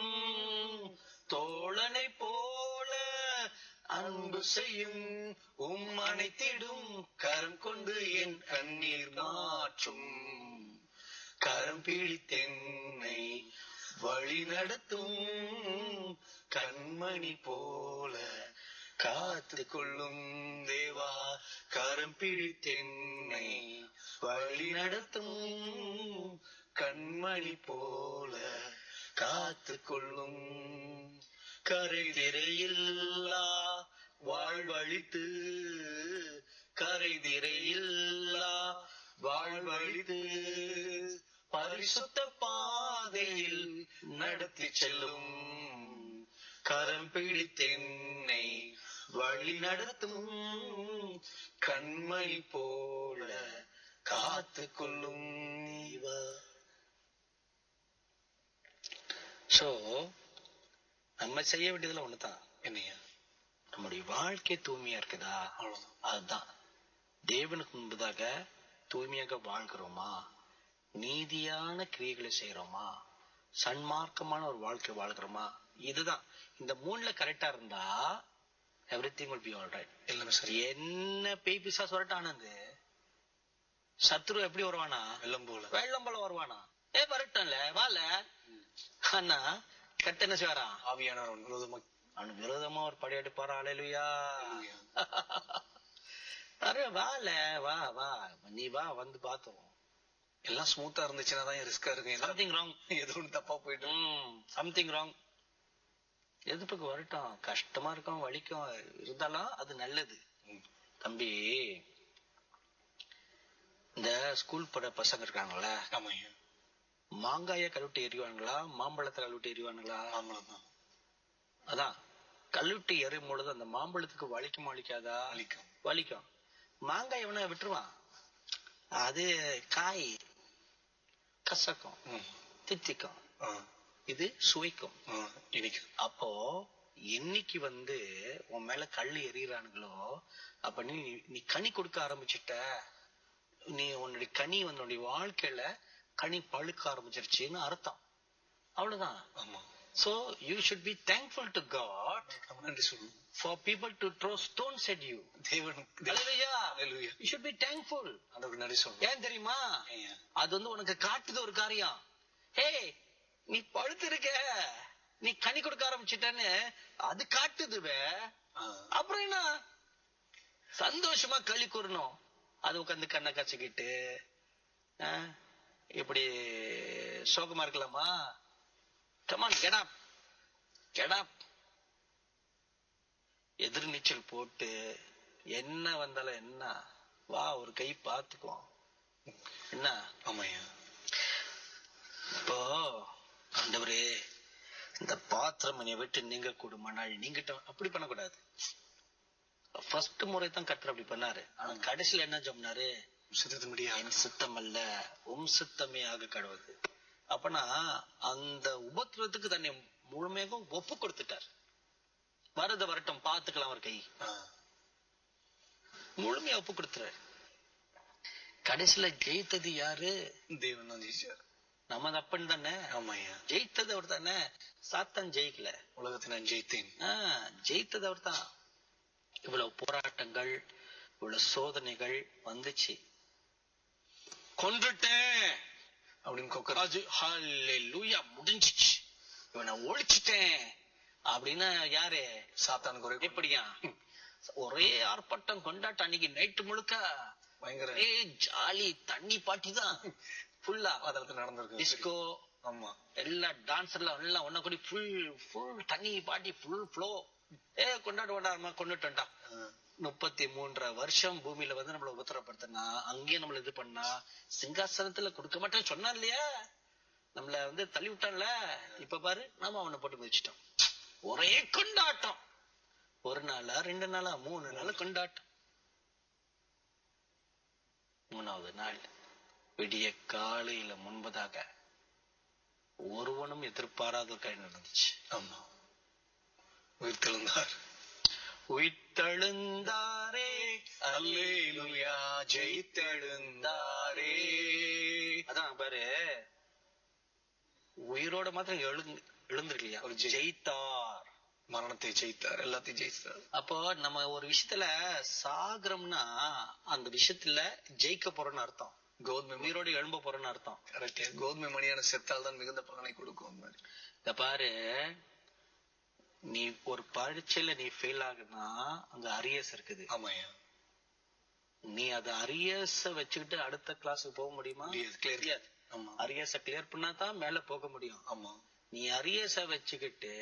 Speaker 1: தோழனை போல அன்பு செய்யும் உம் அணைத்திடும் கரம் கொண்டு என் கண்ணீர் மாற்றும் கரம் பிடித்தென்னை வழி நடத்தும் கண்மணி போல காத்து கொள்ளும் தேவா கரம் பிடித்தென்னை வழி நடத்தும் கண்மணி போல காத்து கொள்ளும் கரை திரையில்லா வாழ்வழித்து கரை திரையில்லா வாழ்வழித்து பரிசுத்த பாதையில் நடத்தி செல்லும் கரம் பிடித்தென்னை வழி நடத்தும் கண்மணி போல காத்து கொள்ளும் இவா சோ நம்ம செய்ய வேண்டியதுல ஒண்ணுதான்
Speaker 2: என்னையா
Speaker 1: நம்முடைய வாழ்க்கை தூய்மையா இருக்குதா
Speaker 2: அவ்வளவுதான்
Speaker 1: அதுதான் தேவனுக்கு முன்பதாக தூய்மையாக வாழ்கிறோமா நீதியான கிரியைகளை செய்யறோமா சன்மார்க்கமான ஒரு வாழ்க்கை வாழ்கிறோமா இதுதான் இந்த மூணுல கரெக்டா இருந்தா everything will be all right
Speaker 2: எல்லாமே சரி
Speaker 1: என்ன பேய் பிசா சொல்லட்டானது சத்ரு எப்படி வருவானா
Speaker 2: வெள்ளம் போல
Speaker 1: வெள்ளம் போல வருவானா ஏ வரட்டும்ல வால அண்ணா கட்ட என்ன செய்வாராம்
Speaker 2: ஆவியானவர் விரோதமா
Speaker 1: அவனுக்கு விரோதமா ஒரு படி எடுப்பாரா அலையிலுயா
Speaker 2: Hallelujah.
Speaker 1: அரே வால வா வா நீ வா வந்து பாத்துருவோம்
Speaker 2: எல்லாம் ஸ்மூத்தா இருந்துச்சுன்னா தான் ரிஸ்கா இருக்கும் ஏதாவது
Speaker 1: சம்திங் ராங்
Speaker 2: ஏதோ ஒண்ணு தப்பா போயிட்டு
Speaker 1: சம்திங் ராங் எதுப்புக்கு வரட்டும் கஷ்டமா இருக்கும் வலிக்கும் இருந்தாலும் அது நல்லது
Speaker 2: ம்.
Speaker 1: தம்பி இந்த ஸ்கூல் பட பசங்க இருக்காங்கல்ல
Speaker 2: ஆமாய்யா
Speaker 1: மாங்காய கழுவிட்டு எறிவானுங்களா மாம்பழத்தை கழுவிட்டு எறிவானுங்களா
Speaker 2: ஆமாம் தான்
Speaker 1: அதான் கழுவிட்டு எறியும் பொழுது அந்த மாம்பழத்துக்கு வலிக்குமா வலிக்காதா
Speaker 2: வலிக்கும்
Speaker 1: வலிக்கும் மாங்காய் எவன விட்டுருவான் அது காய் கசக்கும்
Speaker 2: ம்.
Speaker 1: தித்திக்கும்
Speaker 2: ஆ,
Speaker 1: இது சுவைக்கும்
Speaker 2: ஆ, இனிக்கும்
Speaker 1: அப்போ என்னைக்கு வந்து உன் மேல கல்லு எறிகிறானுங்களோ அப்ப நீ நீ கனி கொடுக்க ஆரம்பிச்சிட்ட நீ உன்னுடைய கனி உன்னுடைய வாழ்க்கையில கனி பழுக்க ஆரம்பிச்சிருச்சுன்னு அர்த்தம் அவ்வளவுதான்
Speaker 2: ஆமா
Speaker 1: so you should be thankful to God
Speaker 2: நம்ம நன்றி சொல்லணும்
Speaker 1: for people to throw stones at you
Speaker 2: தேவன்
Speaker 1: Hallelujah.
Speaker 2: Hallelujah.
Speaker 1: You should be thankful.
Speaker 2: ஆண்டவருக்கு நன்றி சொல்லணும்
Speaker 1: ஏன் தெரியுமா
Speaker 2: ஏன்யா?
Speaker 1: அது வந்து உனக்கு காட்டுது ஒரு காரியம் ஹே நீ பழுத்து இருக்க நீ கனி கொடுக்க ஆரம்பிச்சிட்டன்னு அது காட்டுதுவே
Speaker 2: ஆ,
Speaker 1: அப்புறம் என்ன சந்தோஷமா களி கூறணும் அது உட்காந்து கண்ணை கச்சிக்கிட்டு ஆ, இப்படி சோகமா இருக்கலாமா கமான் கெடாப் கெடாப் எதிர் நீச்சல் போட்டு என்ன வந்தாலும் என்ன வா ஒரு கை பார்த்துக்குவோம் என்ன
Speaker 2: ஆமாய்யா
Speaker 1: இப்போ ஆண்டவரே இந்த பாத்திரம் என்னை விட்டு நீங்க கூடுமானால் நீங்கிட்ட அப்படி பண்ணக்கூடாது ஃபர்ஸ்ட் முறை தான் கர்த்தர் அப்படி பண்ணாரு ஆனா கடைசியில என்ன சொன்னாரு
Speaker 2: சித்தத்து முடியாது
Speaker 1: என் சித்தம் அல்ல உம் சித்தமே ஆக கடவுது அப்பனா அந்த உபத்திரத்துக்கு தன்னை முழுமையாக ஒப்பு கொடுத்துட்டார் வரத வரட்டும் பார்த்துக்கலாம் அவர் கை
Speaker 2: ஆ.
Speaker 1: முழுமையா ஒப்பு கொடுத்துறாரு கடைசியில ஜெயித்தது யாரு
Speaker 2: தேவன் தான் ஜெயிச்சார்
Speaker 1: நம்ம அப்பன் தானே
Speaker 2: ஆமாய்யா
Speaker 1: ஜெயித்தது அவர் தானே சாத்தான் ஜெயிக்கல
Speaker 2: உலகத்தை நான் ஜெயித்தேன்
Speaker 1: ஆஹ் ஜெயித்தது அவர் தான் இவ்வளவு போராட்டங்கள் இவ்வளவு சோதனைகள் வந்துச்சு கொன்றுட்டேன்
Speaker 2: அப்படின்னு கொக்கர்
Speaker 1: அது ஹalleluya முடிஞ்சிச்சு இவனை ஒழிச்சிட்டேன் அப்படின்னா யாரு
Speaker 2: சாத்தான் குறை
Speaker 1: எப்படியா ஒரே ஆர்ப்பாட்டம் கொண்டாட்டம் அன்னைக்கு நைட்டு முழுக்க
Speaker 2: பயங்கர
Speaker 1: ஒரே ஜாலி தண்ணி பாட்டி தான் ஃபுல்லா
Speaker 2: பாதளத்துல நடந்திருக்கு
Speaker 1: டிஸ்கோ
Speaker 2: ஆமா
Speaker 1: எல்லா டான்ஸர்ல எல்லாம் ஒன்ன கூடி ஃபுல் ஃபுல் தண்ணி பாட்டி ஃபுல் ஃப்ளோ ஏ கொண்டாட வேண்டாம் கொண்டுட்டோம்டா
Speaker 2: ஆ.
Speaker 1: முப்பத்தி மூன்றரை வருஷம் பூமியில வந்து நம்மள உத்தரப்படுத்தினா அங்கேயே நம்மள இது பண்ணா சிங்காசனத்துல கொடுக்க மாட்டேன்னு சொன்னா இல்லையா நம்மள வந்து தள்ளி விட்டான்ல இப்ப பாரு நாம அவனை போட்டு மிதிச்சிட்டோம் ஒரே கொண்டாட்டம் ஒரு நாளா ரெண்டு நாளா மூணு நாள் கொண்டாட்டம் மூணாவது நாள் விடிய காலையில முன்பதாக ஒருவனும் எதிர்பாராத ஒரு காரியம் நடந்துச்சு
Speaker 2: ஆமா உயிர் தெழுந்தார்
Speaker 1: உயிர்த்தெழுந்தாரே
Speaker 2: அல்லேலூயா ஜெயித்தெழுந்தாரே
Speaker 1: அதான் பாரு உயிரோட மாத்திரம் எழு எழுந்திருக்கலையா
Speaker 2: ஒரு ஜெய்-
Speaker 1: ஜெயித்தார்
Speaker 2: மரணத்தை ஜெயித்தார் எல்லாத்தையும் ஜெயித்தார்
Speaker 1: அப்போ நம்ம ஒரு விஷயத்துல சாகுறோம்னா அந்த விஷயத்துல ஜெயிக்க போறோம்னு அர்த்தம்
Speaker 2: கோதுமை
Speaker 1: உயிரோட எழும்ப போறோம்னு அர்த்தம்
Speaker 2: கரெக்ட் கோதுமை மணியான செத்தால் தான் மிகுந்த பலனை கொடுக்கும் அந்த மாதிரி
Speaker 1: இந்த பாரு நீ ஒரு பரீட்சையில நீ ஃபெயில் ஆகுனா அங்க அரியஸ் இருக்குது
Speaker 2: ஆமாய்யா
Speaker 1: நீ அது அரியஸ வச்சுக்கிட்டு அடுத்த கிளாஸுக்கு போக முடியுமா
Speaker 2: முடியாது, clear.
Speaker 1: முடியாது
Speaker 2: ஆமா
Speaker 1: அரியஸ கிளியர் பண்ணா தான் மேல போக முடியும்
Speaker 2: ஆமா
Speaker 1: நீ அரியஸ வச்சுக்கிட்டு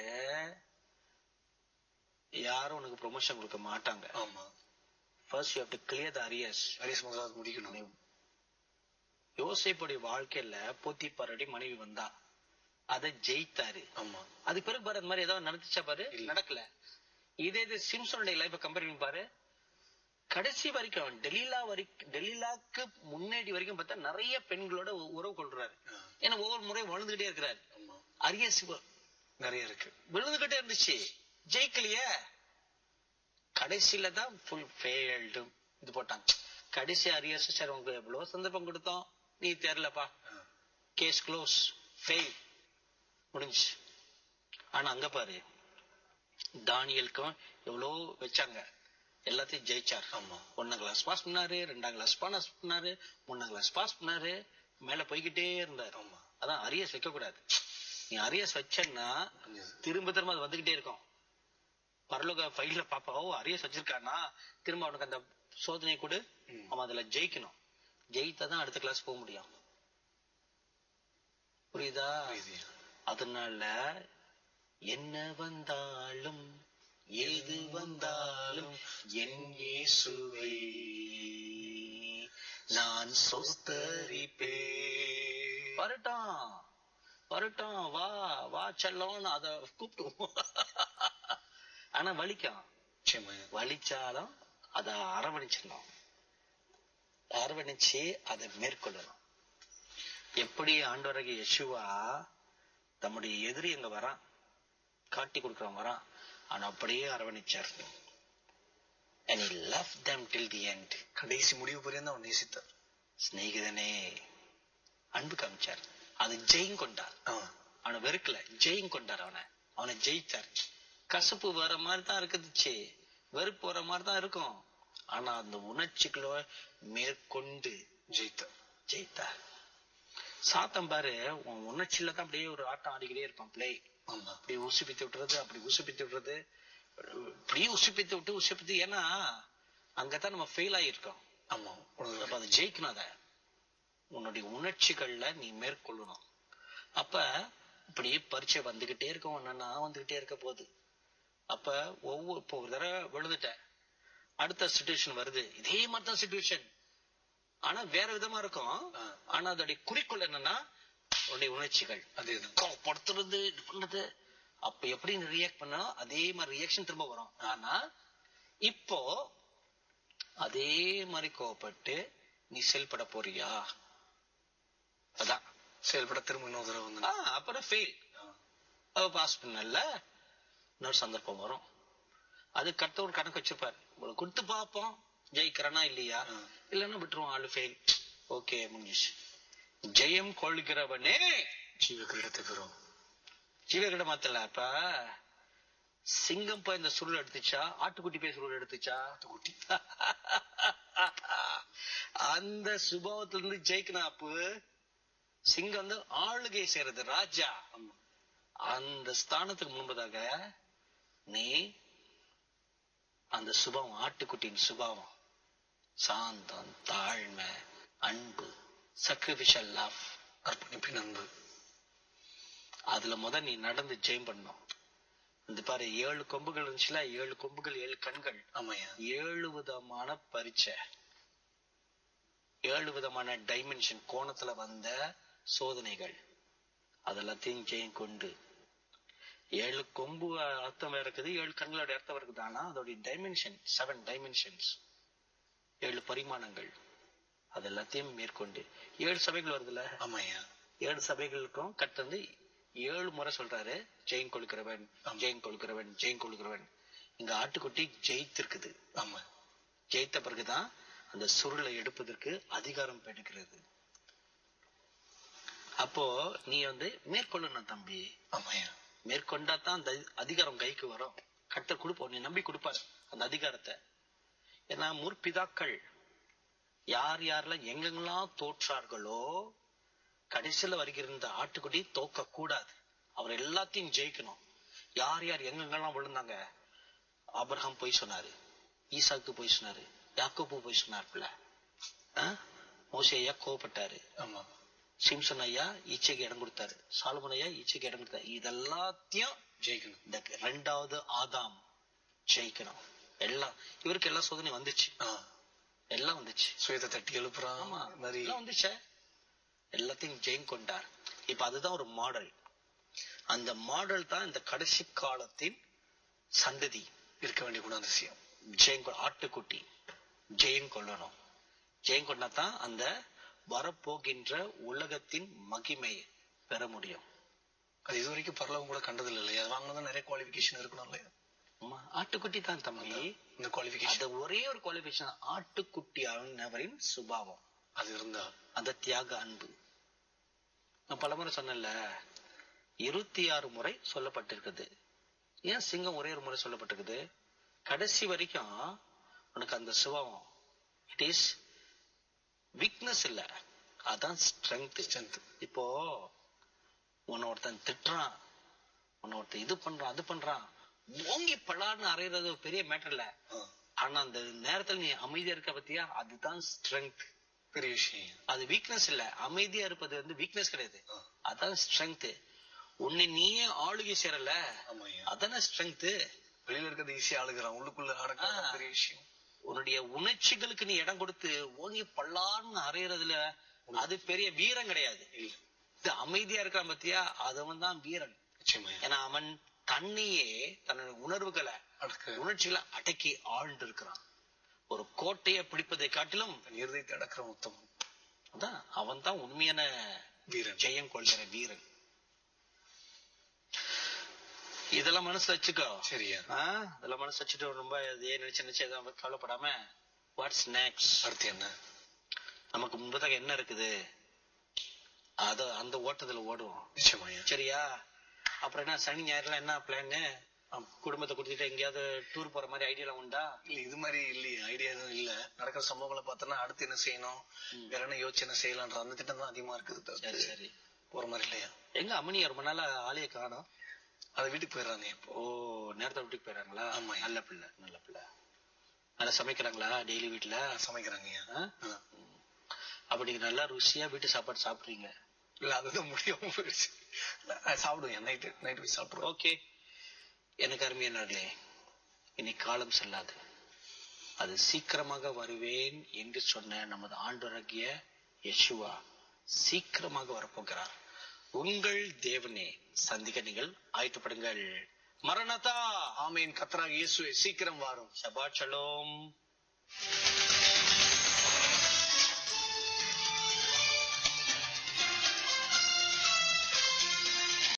Speaker 1: யாரும் உனக்கு ப்ரொமோஷன் கொடுக்க மாட்டாங்க
Speaker 2: ஆமா
Speaker 1: first you have to clear the arrears
Speaker 2: அரிசி முதலாவது முடிக்கணும்
Speaker 1: யோசிப்புடைய வாழ்க்கையில போத்திப்பாரடி மனைவி வந்தா அதை ஜெயித்தாரு
Speaker 2: ஆமா
Speaker 1: அதுக்கு பிறகு பாரு அந்த மாதிரி ஏதாவது நடந்துச்சா பாரு
Speaker 2: இல்ல.
Speaker 1: நடக்கல இதே இது சிம்சனுடைய லைஃப கம்பேர் பண்ணி பாரு கடைசி வரைக்கும் டெலிலா வரைக்கும் டெலிலாக்கு முன்னாடி வரைக்கும் பார்த்தா நிறைய பெண்களோட உ- உறவு கொள்றாரு
Speaker 2: ஆ,
Speaker 1: ஏன்னா ஒவ்வொரு முறையும் வளர்ந்துகிட்டே இருக்கிறாரு
Speaker 2: ஆமா
Speaker 1: அரியஸ்
Speaker 2: நிறைய இருக்கு
Speaker 1: விழுந்துகிட்டே இருந்துச்சு ஜெயிக்கலையே கடைசியில தான் ஃபுல் ஃபெயில்டு இது போட்டாங்க கடைசி அரியஸ் சார் உங்களுக்கு எவ்வளவு சந்தர்ப்பம் கொடுத்தோம் நீ தெரியலப்பா
Speaker 2: ஆ,
Speaker 1: கேஸ் க்ளோஸ் ஃபெயில் முடிஞ்சு ஆனா அங்க பாரு தானியலுக்கும் எவ்வளோ வச்சாங்க எல்லாத்தையும் ஜெயிச்சார்
Speaker 2: ஆமா
Speaker 1: ஒன்னாம் கிளாஸ் பாஸ் பண்ணாரு ரெண்டாம் கிளாஸ் பாஸ் பண்ணாரு மூணாம் கிளாஸ் பாஸ் பண்ணாரு மேல போய்கிட்டே இருந்தாரு
Speaker 2: ஆமா
Speaker 1: அதான் அரியஸ் வைக்க கூடாது நீ அரியஸ் வச்சேன்னா
Speaker 2: புரியுது.
Speaker 1: திரும்ப திரும்ப அது வந்துகிட்டே இருக்கும் பரலோக ஃபைல்ல பாப்பா ஓ அரியஸ் வச்சிருக்கானா திரும்ப அவனுக்கு அந்த சோதனை கொடு
Speaker 2: ம்.
Speaker 1: அவன் அதுல ஜெயிக்கணும் ஜெயித்தாதான் அடுத்த கிளாஸ் போக முடியும் புரியுதா
Speaker 2: புரியுதுயா.
Speaker 1: அதனால என்ன வந்தாலும் எது வந்தாலும் என் இயேசுவை நான் சொஸ்தரிப்பே வரட்டும் வரட்டும் வா வா செல்லம்னு அத கூப்பிடுவோம் ஆனா வலிக்கும்
Speaker 2: நிச்சயமாய்யா.
Speaker 1: வலிச்சாலும் அத அரவணைச்சிடணும் அரவணைச்சு அதை மேற்கொள்ளணும் எப்படி ஆண்டவராகிய யெஷுவா தம்முடைய எதிரி அங்க வரான் காட்டி கொடுக்கிறவன் வரான் ஆனா அப்படியே அரவணைச்சார் and he loved them till the end
Speaker 2: கடைசி முடிவு பரியந்தம் அவன் நேசித்தார்
Speaker 1: சிநேகிதனே அன்பு காமிச்சார் அது ஜெயம் கொண்டார்
Speaker 2: ஆ,
Speaker 1: அவனை வெறுக்கல ஜெயம் கொண்டார் அவனை அவனை ஜெயிச்சார் கசப்பு வர மாதிரி தான் இருக்குதுச்சு வெறுப்பு வர மாதிரி தான் இருக்கும் ஆனா அந்த உணர்ச்சிகளோ மேற்கொண்டு
Speaker 2: ஜெயித்தார்
Speaker 1: ஜெயித்தார் சாத்தம் பாரு உன் உணர்ச்சியில தான் அப்படியே ஒரு ஆட்டம் ஆடிக்கிட்டே இருப்பான் பிளே
Speaker 2: ஆமா
Speaker 1: அப்படி உசுப்பித்து விட்டுறது அப்படி உசுப்பித்து விட்டுறது இப்படி உசுப்பித்து விட்டு உசுப்பித்து ஏன்னா அங்கதான் நம்ம ஃபெயில் ஆகியிருக்கோம்
Speaker 2: ஆமா உனக்கு
Speaker 1: அப்ப அதை ஜெயிக்கணும் அத உன்னுடைய உணர்ச்சிகள்ல நீ மேற்கொள்ளணும் அப்ப இப்படியே பரீட்சை வந்துகிட்டே இருக்கும் ஒன்னா வந்துகிட்டே இருக்க போகுது அப்ப ஒவ்வொரு இப்போ ஒரு தடவை விழுந்துட்டேன் அடுத்த சுச்சுவேஷன் வருது இதே மாதிரி தான் சுச்சுவேஷன் ஆனா வேற விதமா இருக்கும்
Speaker 2: ஆ.
Speaker 1: ஆனா அதோடைய குறிக்கோள் என்னன்னா உன்னுடைய உணர்ச்சிகள்
Speaker 2: அதேதான்
Speaker 1: கோவப்படுத்துறது இது பண்றது அப்ப எப்படி நீ ரியாக்ட் பண்ணா அதே மாதிரி ரியாக்ஷன் திரும்ப வரும் ஆனா இப்போ அதே மாதிரி கோவப்பட்டு நீ செயல்பட போறியா அதான்
Speaker 2: செயல்பட திரும்ப இன்னொரு தடவை வந்து
Speaker 1: ஆ, அப்புறம் ஃபெயில்
Speaker 2: ஆ,
Speaker 1: அவ பாஸ் பண்ணல இன்னொரு சந்தர்ப்பம் வரும் அது கட்ட ஒரு கணக்கு வச்சிருப்பாரு உங்களுக்கு கொடுத்து பார்ப்போம் ஜெயிக்கிறானா இல்லையா
Speaker 2: ஆ.
Speaker 1: இல்லைன்னா விட்டுருவோம் ஆளு ஃபெயில் ஓகே முடிஞ்சிச்சு ஜெயம் கொள்கிறவனே
Speaker 2: ஜீவ கிரீடத்தை பெறும்
Speaker 1: ஜீவகிட மாத்தல அப்ப சிங்கம் போய் இந்த சுருள் எடுத்துச்சா ஆட்டுக்குட்டி போய் சுருள் எடுத்துச்சா
Speaker 2: குட்டி
Speaker 1: அந்த சுபாவத்துல இருந்து ஜெயிக்கணும் அப்போ சிங்கம் வந்து ஆளுகை செய்யறது ராஜா
Speaker 2: ஆமா
Speaker 1: அந்த ஸ்தானத்துக்கு முன்பதாக நீ அந்த சுபாவம் ஆட்டுக்குட்டியின் சுபாவம் சாந்தம் தாழ்மை அன்பு sacrificial love
Speaker 2: அர்ப்பணிப்பின் அன்பு
Speaker 1: அதுல முத நீ நடந்து ஜெயம் பண்ணும் இந்த பாரு ஏழு கொம்புகள் இருந்துச்சுல ஏழு கொம்புகள் ஏழு கண்கள்
Speaker 2: ஆமாய்யா
Speaker 1: ஏழு விதமான பரீட்சை ஏழு விதமான டைமென்ஷன் கோணத்துல வந்த சோதனைகள் அதெல்லாத்தையும் ஜெயம் கொண்டு ஏழு கொம்பு அர்த்தம் இருக்குது ஏழு கண்களோட அர்த்தம் இருக்குது ஆனா அதோடைய டைமென்ஷன் செவன் டைமென்ஷன்ஸ் ஏழு பரிமாணங்கள் அது எல்லாத்தையும் மேற்கொண்டு ஏழு சபைகள் வருதுல்ல
Speaker 2: ஆமாய்யா
Speaker 1: ஏழு சபைகளுக்கும் கட்டந்து ஏழு முறை சொல்றாரு ஜெயம் கொள்கிறவன் ஜெயம் கொள்கிறவன் ஜெயம் கொள்கிறவன் இங்க ஆட்டுக்குட்டி ஜெயித்திருக்குது
Speaker 2: ஆமா
Speaker 1: ஜெயித்த பிறகுதான் அந்த சுருளை எடுப்பதற்கு அதிகாரம் பெறுகிறது அப்போ நீ வந்து மேற்கொள்ளணும் தம்பி
Speaker 2: ஆமாய்யா
Speaker 1: மேற்கொண்டா தான் அந்த அதிகாரம் கைக்கு வரும் கர்த்தர் கொடுப்போம் நீ நம்பி கொடுப்பாரு அந்த அதிகாரத்தை ஏன்னா முற்பிதாக்கள் யார் யாரெல்லாம் எங்கெங்கெல்லாம் தோற்றார்களோ கடைசியில வருகிற இந்த ஆட்டுக்குட்டி தோக்க கூடாது அவர் எல்லாத்தையும் ஜெயிக்கணும் யார் யார் எங்கெங்கெல்லாம் விழுந்தாங்க ஆபிரகாம் போய் சொன்னாரு ஈசாக்கு போய் சொன்னாரு யாக்கோபு போய் சொன்னார்ல மோசே ஐயா கோவப்பட்டாரு
Speaker 2: ஆமா
Speaker 1: சிம்சன் ஐயா ஈச்சைக்கு இடம் கொடுத்தாரு சாலமன் ஐயா ஈச்சைக்கு இடம் கொடுத்தாரு இதெல்லாத்தையும்
Speaker 2: ஜெயிக்கணும்
Speaker 1: இந்த ரெண்டாவது ஆதாம் ஜெயிக்கணும் எல்லாம் இவருக்கு எல்லா சோதனை வந்துச்சு
Speaker 2: ஆ
Speaker 1: எல்லாம் வந்துச்சு
Speaker 2: சுயத்தை தட்டி எழுப்புறான்
Speaker 1: ஆமா
Speaker 2: இந்த மாதிரி
Speaker 1: எல்லாம் வந்துச்சே எல்லாத்தையும் ஜெயம் கொண்டார் இப்ப அதுதான் ஒரு மாடல் அந்த மாடல் தான் இந்த கடைசி காலத்தின் சந்ததி
Speaker 2: இருக்க வேண்டிய குணாதிசயம்
Speaker 1: ஜெயம் கொ- ஆட்டுக்குட்டி ஜெயம் கொள்ளணும் ஜெயம் கொண்டா தான் அந்த வரப்போகின்ற உலகத்தின் மகிமையை பெற முடியும்
Speaker 2: அது இது வரைக்கும் பரலவங்க கூட கண்டதில்லை இல்லையா அது வாங்கினா நிறைய குவாலிபிகேஷன் இருக்கணும் இல்லையா
Speaker 1: ஆமா, ஆட்டுக்குட்டி தான் தம்பி
Speaker 2: இந்த குவாலிபிகேஷன்
Speaker 1: அது ஒரே ஒரு குவாலிபிகேஷன் ஆட்டுக்குட்டி ஆனவரின் சுபாவம்
Speaker 2: அது இருந்தா
Speaker 1: அந்த தியாக அன்பு நான் பலமுறை சொன்னேன்ல இருபத்தி ஆறு முறை சொல்லப்பட்டிருக்குது ஏன் சிங்கம் ஒரே ஒரு முறை சொல்லப்பட்டிருக்குது கடைசி வரைக்கும் உனக்கு அந்த சுபாவம் இட் இஸ் வீக்னஸ் இல்ல அதான் ஸ்ட்ரென்த்
Speaker 2: Strength.
Speaker 1: இப்போ உன்னை ஒருத்தன் திட்டுறான் உன்னை ஒருத்தன் இது பண்றான் அது பண்றான் ஓங்கி பலான்னு அறையிறது ஒரு பெரிய மேட்டர் இல்ல
Speaker 2: ஆ,
Speaker 1: ஆனா அந்த நேரத்துல நீ அமைதியா இருக்க பத்தியா அதுதான் ஸ்ட்ரென்த்
Speaker 2: பெரிய விஷயம்
Speaker 1: அது வீக்னஸ் இல்ல அமைதியா இருப்பது வந்து வீக்னஸ் கிடையாது
Speaker 2: ஆ.
Speaker 1: அதான் ஸ்ட்ரென்த் உன்னை நீயே ஆளுகை சேரல
Speaker 2: ஆமாய்யா
Speaker 1: அதானே ஸ்ட்ரென்த்
Speaker 2: வெளியில இருக்கிறது ஈஸியா ஆளுகிறான் உள்ளுக்குள்ள அடக்கிறது
Speaker 1: ஆ.
Speaker 2: பெரிய விஷயம்
Speaker 1: உன்னுடைய உணர்ச்சிகளுக்கு நீ இடம் கொடுத்து ஓங்கி பல்லான்னு அறையறதுல அது பெரிய வீரம் கிடையாது
Speaker 2: இல்ல
Speaker 1: இது அமைதியா இருக்கான் பத்தியா அதவன் தான் வீரன்
Speaker 2: நிச்சயமா
Speaker 1: ஏன்னா அவன் தன்னையே தன்னுடைய உணர்வுகளை
Speaker 2: அடக்க
Speaker 1: உணர்ச்சிகளை அடக்கி ஆழ்ந்து இருக்கிறான் ஒரு கோட்டையை பிடிப்பதை காட்டிலும்
Speaker 2: தன் இருதயத்தை அடக்கிற உத்தமம்
Speaker 1: அதான் அவன் தான் உண்மையான
Speaker 2: வீரன்
Speaker 1: ஜெயம் கொள்கிற வீரன் இதெல்லாம் மனசுல வச்சுக்கோ
Speaker 2: சரியா
Speaker 1: ஆ, இதெல்லாம் மனசு வச்சுட்டு ரொம்ப இதே நினைச்சு நினைச்சு எதாவது கவலைப்படாம வாட்ஸ் நெக்ஸ்ட்
Speaker 2: அடுத்து என்ன
Speaker 1: நமக்கு முன்பதாக என்ன இருக்குது அத அந்த ஓட்டத்துல ஓடுவோம்
Speaker 2: நிச்சயமாய்யா
Speaker 1: சரியா அப்புறம் என்ன சனி ஞாயிறுல என்ன பிளான் குடும்பத்தை கொடுத்துட்டு எங்கேயாவது டூர் போற மாதிரி ஐடியாலாம் உண்டா
Speaker 2: இல்ல இது மாதிரி இல்லையே ஐடியா எதுவும் இல்ல நடக்கிற சம்பவங்களை பார்த்தோன்னா அடுத்து என்ன செய்யணும் வேற என்ன யோசிச்சு என்ன செய்யலான்ற அந்த திட்டம் தான் அதிகமா இருக்குது
Speaker 1: சரி
Speaker 2: தவிர்த்து
Speaker 1: சரி
Speaker 2: போற மாதிரி இல்லையா
Speaker 1: எங்க அம்மனி ரொம்ப நாளா ஆளைய காணோம்
Speaker 2: அதை வீட்டுக்கு போயிடுறாங்க இப்போ
Speaker 1: ஓ நேரத்தை வீட்டுக்கு போயிடறாங்களா
Speaker 2: ஆமா.
Speaker 1: நல்ல பிள்ளை நல்ல பிள்ளை நல்லா சமைக்கிறாங்களா டெய்லி வீட்டுல
Speaker 2: சமைக்கிறாங்க
Speaker 1: ஆ? அப்ப நீங்க நல்லா ருசியா வீட்டு சாப்பாடு சாப்பிடுறீங்க
Speaker 2: இல்ல அதுதான் முடியாம போயிடுச்சு நான் சாப்பிடுவேன் நைட்டு நைட்டு போய் சாப்பிடுவேன்
Speaker 1: ஓகே எனக்கு அருமையானே இனி காலம் செல்லாது அது சீக்கிரமாக வருவேன் என்று சொன்ன நமது ஆண்டவராகிய யெஷுவா சீக்கிரமாக வரப்போகிறார் உங்கள் தேவனே சந்திக்க நீங்கள் ஆயத்தப்படுங்கள் மரணதா
Speaker 2: ஆமீன் கத்தராக இயேசுவே சீக்கிரம் வாரும்
Speaker 1: சபாச்சலோம்